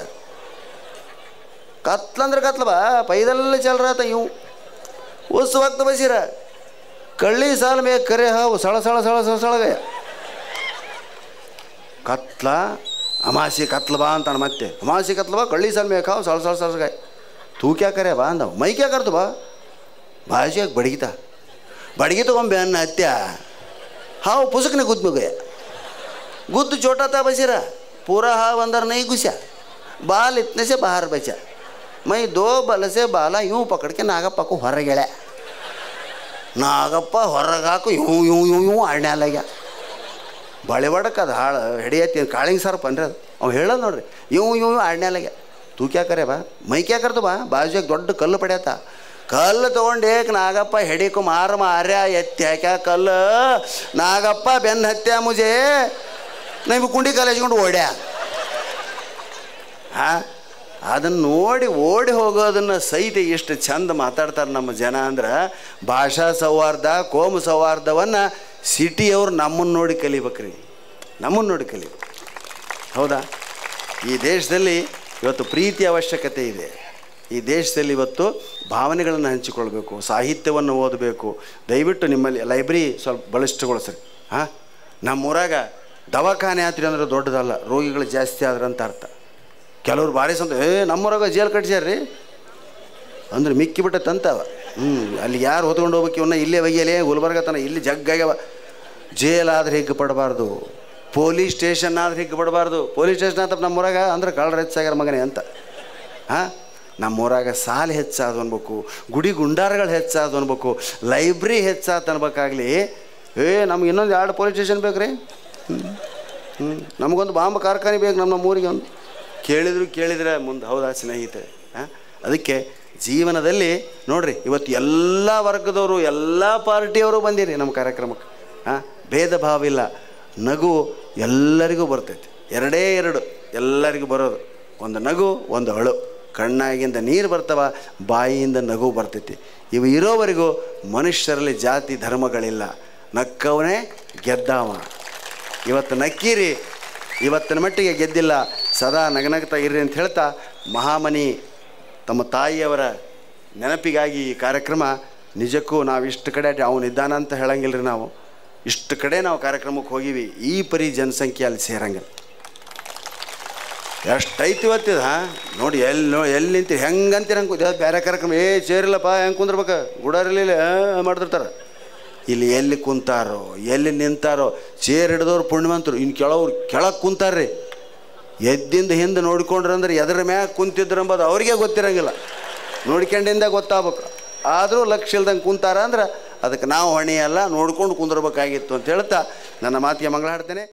[SPEAKER 1] कत्ल अंदर कत्ल बा पैदल चल रहा था यूं उस वक्त बशीरा कल्ली साल में एक करे हाँ वो सड़ा सड़ा सड़ा सड़ा सड़ गया ಕತ್ಲ ಅಮಾಸಿ ಕತ್ಲ ಬಾ ಅಂತಾನೆ ಮತ್ತೆ ಅಮಾಸಿ ಕತ್ಲ ಬಾ ಕಳ್ಳಿ ಸಾಲ್ ಮೇಕಾವ್ ಸಳ ಸಳ ಸಳ ಗए तू क्या करे बा अंदव मैं क्या करतो बा भाजी एक बड़गीता बड़गी तो कम बयान हत्या हाँ वो पुसक ने गुद में गया गुद छोटा था बसीरा पूरा हाव अंदर नहीं घुसा बाल इतने से बाहर बचा मैं दो बल से बाला यूं पकड़ के नागप्पा को ಹೊರಗೆಳೆ ನಾಗಪ್ಪ ಹೊರಗಾಕು ಯೂಂ ಯೂಂ ಯೂಂ ಯೂಂ ಆಡ್ನ್ಯಾ ಲಗ್ಯ ಬಳೆ ಬಡಕ್ಕೆ ಅದು ಹಾಳು ಹಿಡಿಯತ್ತಿ ಕಾಳಿಂಗ್ ಸರ್ ಪನ್ರಿ ಅದು ಅವ್ ಹೇಳೋದು ನೋಡ್ರಿ ಇವು ಇವು ಆಡ್ನ್ಯಾಲಾಗೆ ತೂ ಕ್ಯಾ ಕರೆ ಬಾ ಮೈ ಕ್ಯಾ ಕರ್ತು ಬಾ ಬಾಜುಗೆ ದೊಡ್ಡ ಕಲ್ಲು ಪಡ್ಯಾತ ಕಲ್ಲು ತೊಗೊಂಡು ಏಕ್ ನಾಗಪ್ಪ ಹಿಡಿಕು ಮಾರ ಮಾರ್ಯ ಎತ್ತಿ ಹಾಕ್ಯಾ ಕಲ್ಲು ನಾಗಪ್ಪ ಬೆನ್ನ ಹತ್ಯ ಮುಜೆ ನಮಗೆ ಕುಂಡಿ ಕಾಲು ಹಚ್ಕೊಂಡು ಓಡ್ಯಾ ಹಾಂ ಅದನ್ನು ನೋಡಿ ಓಡಿ ಹೋಗೋದನ್ನು ಸಹಿತ ಎಷ್ಟು ಚಂದ ಮಾತಾಡ್ತಾರೆ ನಮ್ಮ ಜನ ಅಂದ್ರೆ ಭಾಷಾ ಸೌಹಾರ್ದ ಕೋಮು ಸೌಹಾರ್ದವನ್ನು ಸಿಟಿಯವ್ರು ನಮ್ಮನ್ನು ನೋಡಿ ಕಲಿಬೇಕ್ರಿ ನಮ್ಮನ್ನು ನೋಡಿ ಕಲಿ ಹೌದಾ ಈ ದೇಶದಲ್ಲಿ ಇವತ್ತು ಪ್ರೀತಿ ಅವಶ್ಯಕತೆ ಇದೆ ಈ ದೇಶದಲ್ಲಿ ಇವತ್ತು ಭಾವನೆಗಳನ್ನು ಹಂಚಿಕೊಳ್ಬೇಕು ಸಾಹಿತ್ಯವನ್ನು ಓದಬೇಕು ದಯವಿಟ್ಟು ನಿಮ್ಮಲ್ಲಿ ಲೈಬ್ರರಿ ಸ್ವಲ್ಪ ಬಲಿಷ್ಠಗೊಳಿಸ್ರಿ ಹಾಂ ನಮ್ಮೂರಾಗ ದವಾಖಾನೆ ಆತ್ರಿ ಅಂದ್ರೆ ದೊಡ್ಡದಲ್ಲ ರೋಗಿಗಳು ಜಾಸ್ತಿ ಆದ್ರೆ ಅಂತ ಅರ್ಥ ಕೆಲವ್ರು ಭಾರಿ ಸಂತ ಏ ನಮ್ಮೂರಾಗ ಜೇಲ್ ಕಟ್ಸ್ಯಾರ್ರಿ ಅಂದ್ರೆ ಮಿಕ್ಕಿ ಬಿಟ್ಟತ್ತಂತವ ಹ್ಞೂ ಅಲ್ಲಿ ಯಾರು ಹೊತ್ಕೊಂಡು ಹೋಗ್ಬೇಕು ಇವನ್ನ ಇಲ್ಲೇ ಒಯ್ಯಲೇ ಗುಲ್ಬರ್ಗ ತನ ಇಲ್ಲಿ ಜಗ್ಗಾಗ್ಯವ ಜೇಲ್ ಆದ್ರೆ ಹಿಗ್ಗು ಪಡಬಾರ್ದು ಪೊಲೀಸ್ ಸ್ಟೇಷನ್ ಆದ್ರೆ ಹಿಗ್ಗು ಪಡಬಾರ್ದು ಪೊಲೀಸ್ ಸ್ಟೇಷನ್ ಆತ ನಮ್ಮೂರಾಗ ಅಂದ್ರೆ ಕಳ್ಳರು ಹೆಚ್ಚಾಗ್ಯಾರ ಮಗನೇ ಅಂತ ಹಾಂ ನಮ್ಮೂರಾಗ ಸಾಲ ಹೆಚ್ಚಾದ ಅನ್ಬೇಕು ಗುಡಿ ಗುಂಡಾರಗಳು ಹೆಚ್ಚಾದ ಅನ್ಬೇಕು ಲೈಬ್ರರಿ ಹೆಚ್ಚಾದ ಅನ್ಬೇಕಾಗ್ಲಿ ಏ ನಮ್ಗೆ ಇನ್ನೊಂದು ಎರಡು ಪೊಲೀಸ್ ಸ್ಟೇಷನ್ ಬೇಕು ರೀ ಹ್ಞೂ ನಮಗೊಂದು ಬಾಂಬ್ ಕಾರ್ಖಾನೆ ಬೇಕು ನಮ್ಮ ನಮ್ಮೂರಿಗೆ ಒಂದು ಕೇಳಿದ್ರು ಕೇಳಿದ್ರೆ ಮುಂದೆ ಹೌದಾ ಸ್ನೇಹಿತರೆ ಹಾಂ ಅದಕ್ಕೆ ಜೀವನದಲ್ಲಿ ನೋಡ್ರಿ ಇವತ್ತು ಎಲ್ಲ ವರ್ಗದವರು ಎಲ್ಲ ಪಾರ್ಟಿಯವರು ಬಂದಿರಿ ನಮ್ಮ ಕಾರ್ಯಕ್ರಮಕ್ಕೆ ಹಾಂ ಭೇದ ಭಾವ ಇಲ್ಲ ನಗು ಎಲ್ಲರಿಗೂ ಬರ್ತೈತಿ ಎರಡೇ ಎರಡು ಎಲ್ಲರಿಗೂ ಬರೋದು ಒಂದು ನಗು ಒಂದು ಅಳು ಕಣ್ಣಾಗಿಂದ ನೀರು ಬರ್ತಾವ ಬಾಯಿಯಿಂದ ನಗು ಬರ್ತೈತಿ ಇವು ಇರೋವರೆಗೂ ಮನುಷ್ಯರಲ್ಲಿ ಜಾತಿ ಧರ್ಮಗಳಿಲ್ಲ ನಕ್ಕವನೇ ಗೆದ್ದವ ಇವತ್ತು ನಕ್ಕೀರಿ ಇವತ್ತಿನ ಮಟ್ಟಿಗೆ ಗೆದ್ದಿಲ್ಲ ಸದಾ ನಗನಗ್ತಾ ಇರ್ರಿ ಅಂತ ಹೇಳ್ತಾ ಮಹಾಮನಿ ತಮ್ಮ ತಾಯಿಯವರ ನೆನಪಿಗಾಗಿ ಈ ಕಾರ್ಯಕ್ರಮ ನಿಜಕ್ಕೂ ನಾವು ಇಷ್ಟು ಕಡೆ ಅವನಿದ್ದಾನ ಅಂತ ಹೇಳಂಗಿಲ್ಲ ರೀ ನಾವು ಇಷ್ಟು ಕಡೆ ನಾವು ಕಾರ್ಯಕ್ರಮಕ್ಕೆ ಹೋಗಿವಿ ಈ ಪರಿ ಜನಸಂಖ್ಯೆ ಅಲ್ಲಿ ಸೇರಂಗಿಲ್ಲ ಎಷ್ಟೈತಿ ಇವತ್ತಿದ ನೋಡಿ ಎಲ್ಲಿ ನೋ ಎಲ್ಲಿ ನಿಂತೀರಿ ಹೆಂಗೆ ಅಂತೀರಿ ಹಂಗೆ ಕೂತ್- ಬೇರೆ ಕಾರ್ಯಕ್ರಮ ಏ ಸೇರಿಲ್ಲಪ್ಪ ಹೆಂಗೆ ಕುಂದ್ರಬೇಕು ಗುಡಾರಿಲ್ಲ ಮಾಡ್ತಿರ್ತಾರೆ ಇಲ್ಲಿ ಎಲ್ಲಿ ಕುಂತಾರೋ ಎಲ್ಲಿ ನಿಂತಾರೋ ಚೇರ್ ಹಿಡಿದವ್ರು ಪುಣ್ಯವಂತರು ಇನ್ನು ಕೆಳವ್ರು ಕೆಳಗೆ ಕುಂತಾರ್ರಿ ಎದ್ದಿಂದ ಹಿಂದೆ ನೋಡ್ಕೊಂಡ್ರೆ ಅಂದ್ರೆ ಎದ್ರ ಮ್ಯಾಗ ಕುಂತಿದ್ರು ಅಂಬೋದು ಅವ್ರಿಗೆ ಗೊತ್ತಿರಂಗಿಲ್ಲ ನೋಡ್ಕೊಂಡಿಂದ ಗೊತ್ತಾಗ್ಬೇಕು ಆದರೂ ಲಕ್ಷ ಇಲ್ದಂಗೆ ಕುಂತಾರ ಅಂದ್ರೆ ಅದಕ್ಕೆ ನಾವು ಹೊಣೆ ಅಲ್ಲ ನೋಡ್ಕೊಂಡು ಕುಂದಿರ್ಬೇಕಾಗಿತ್ತು ಅಂತ ಹೇಳ್ತಾ ನನ್ನ ಮಾತಿಗೆ ಮಂಗಳ ಹಾಡ್ತೇನೆ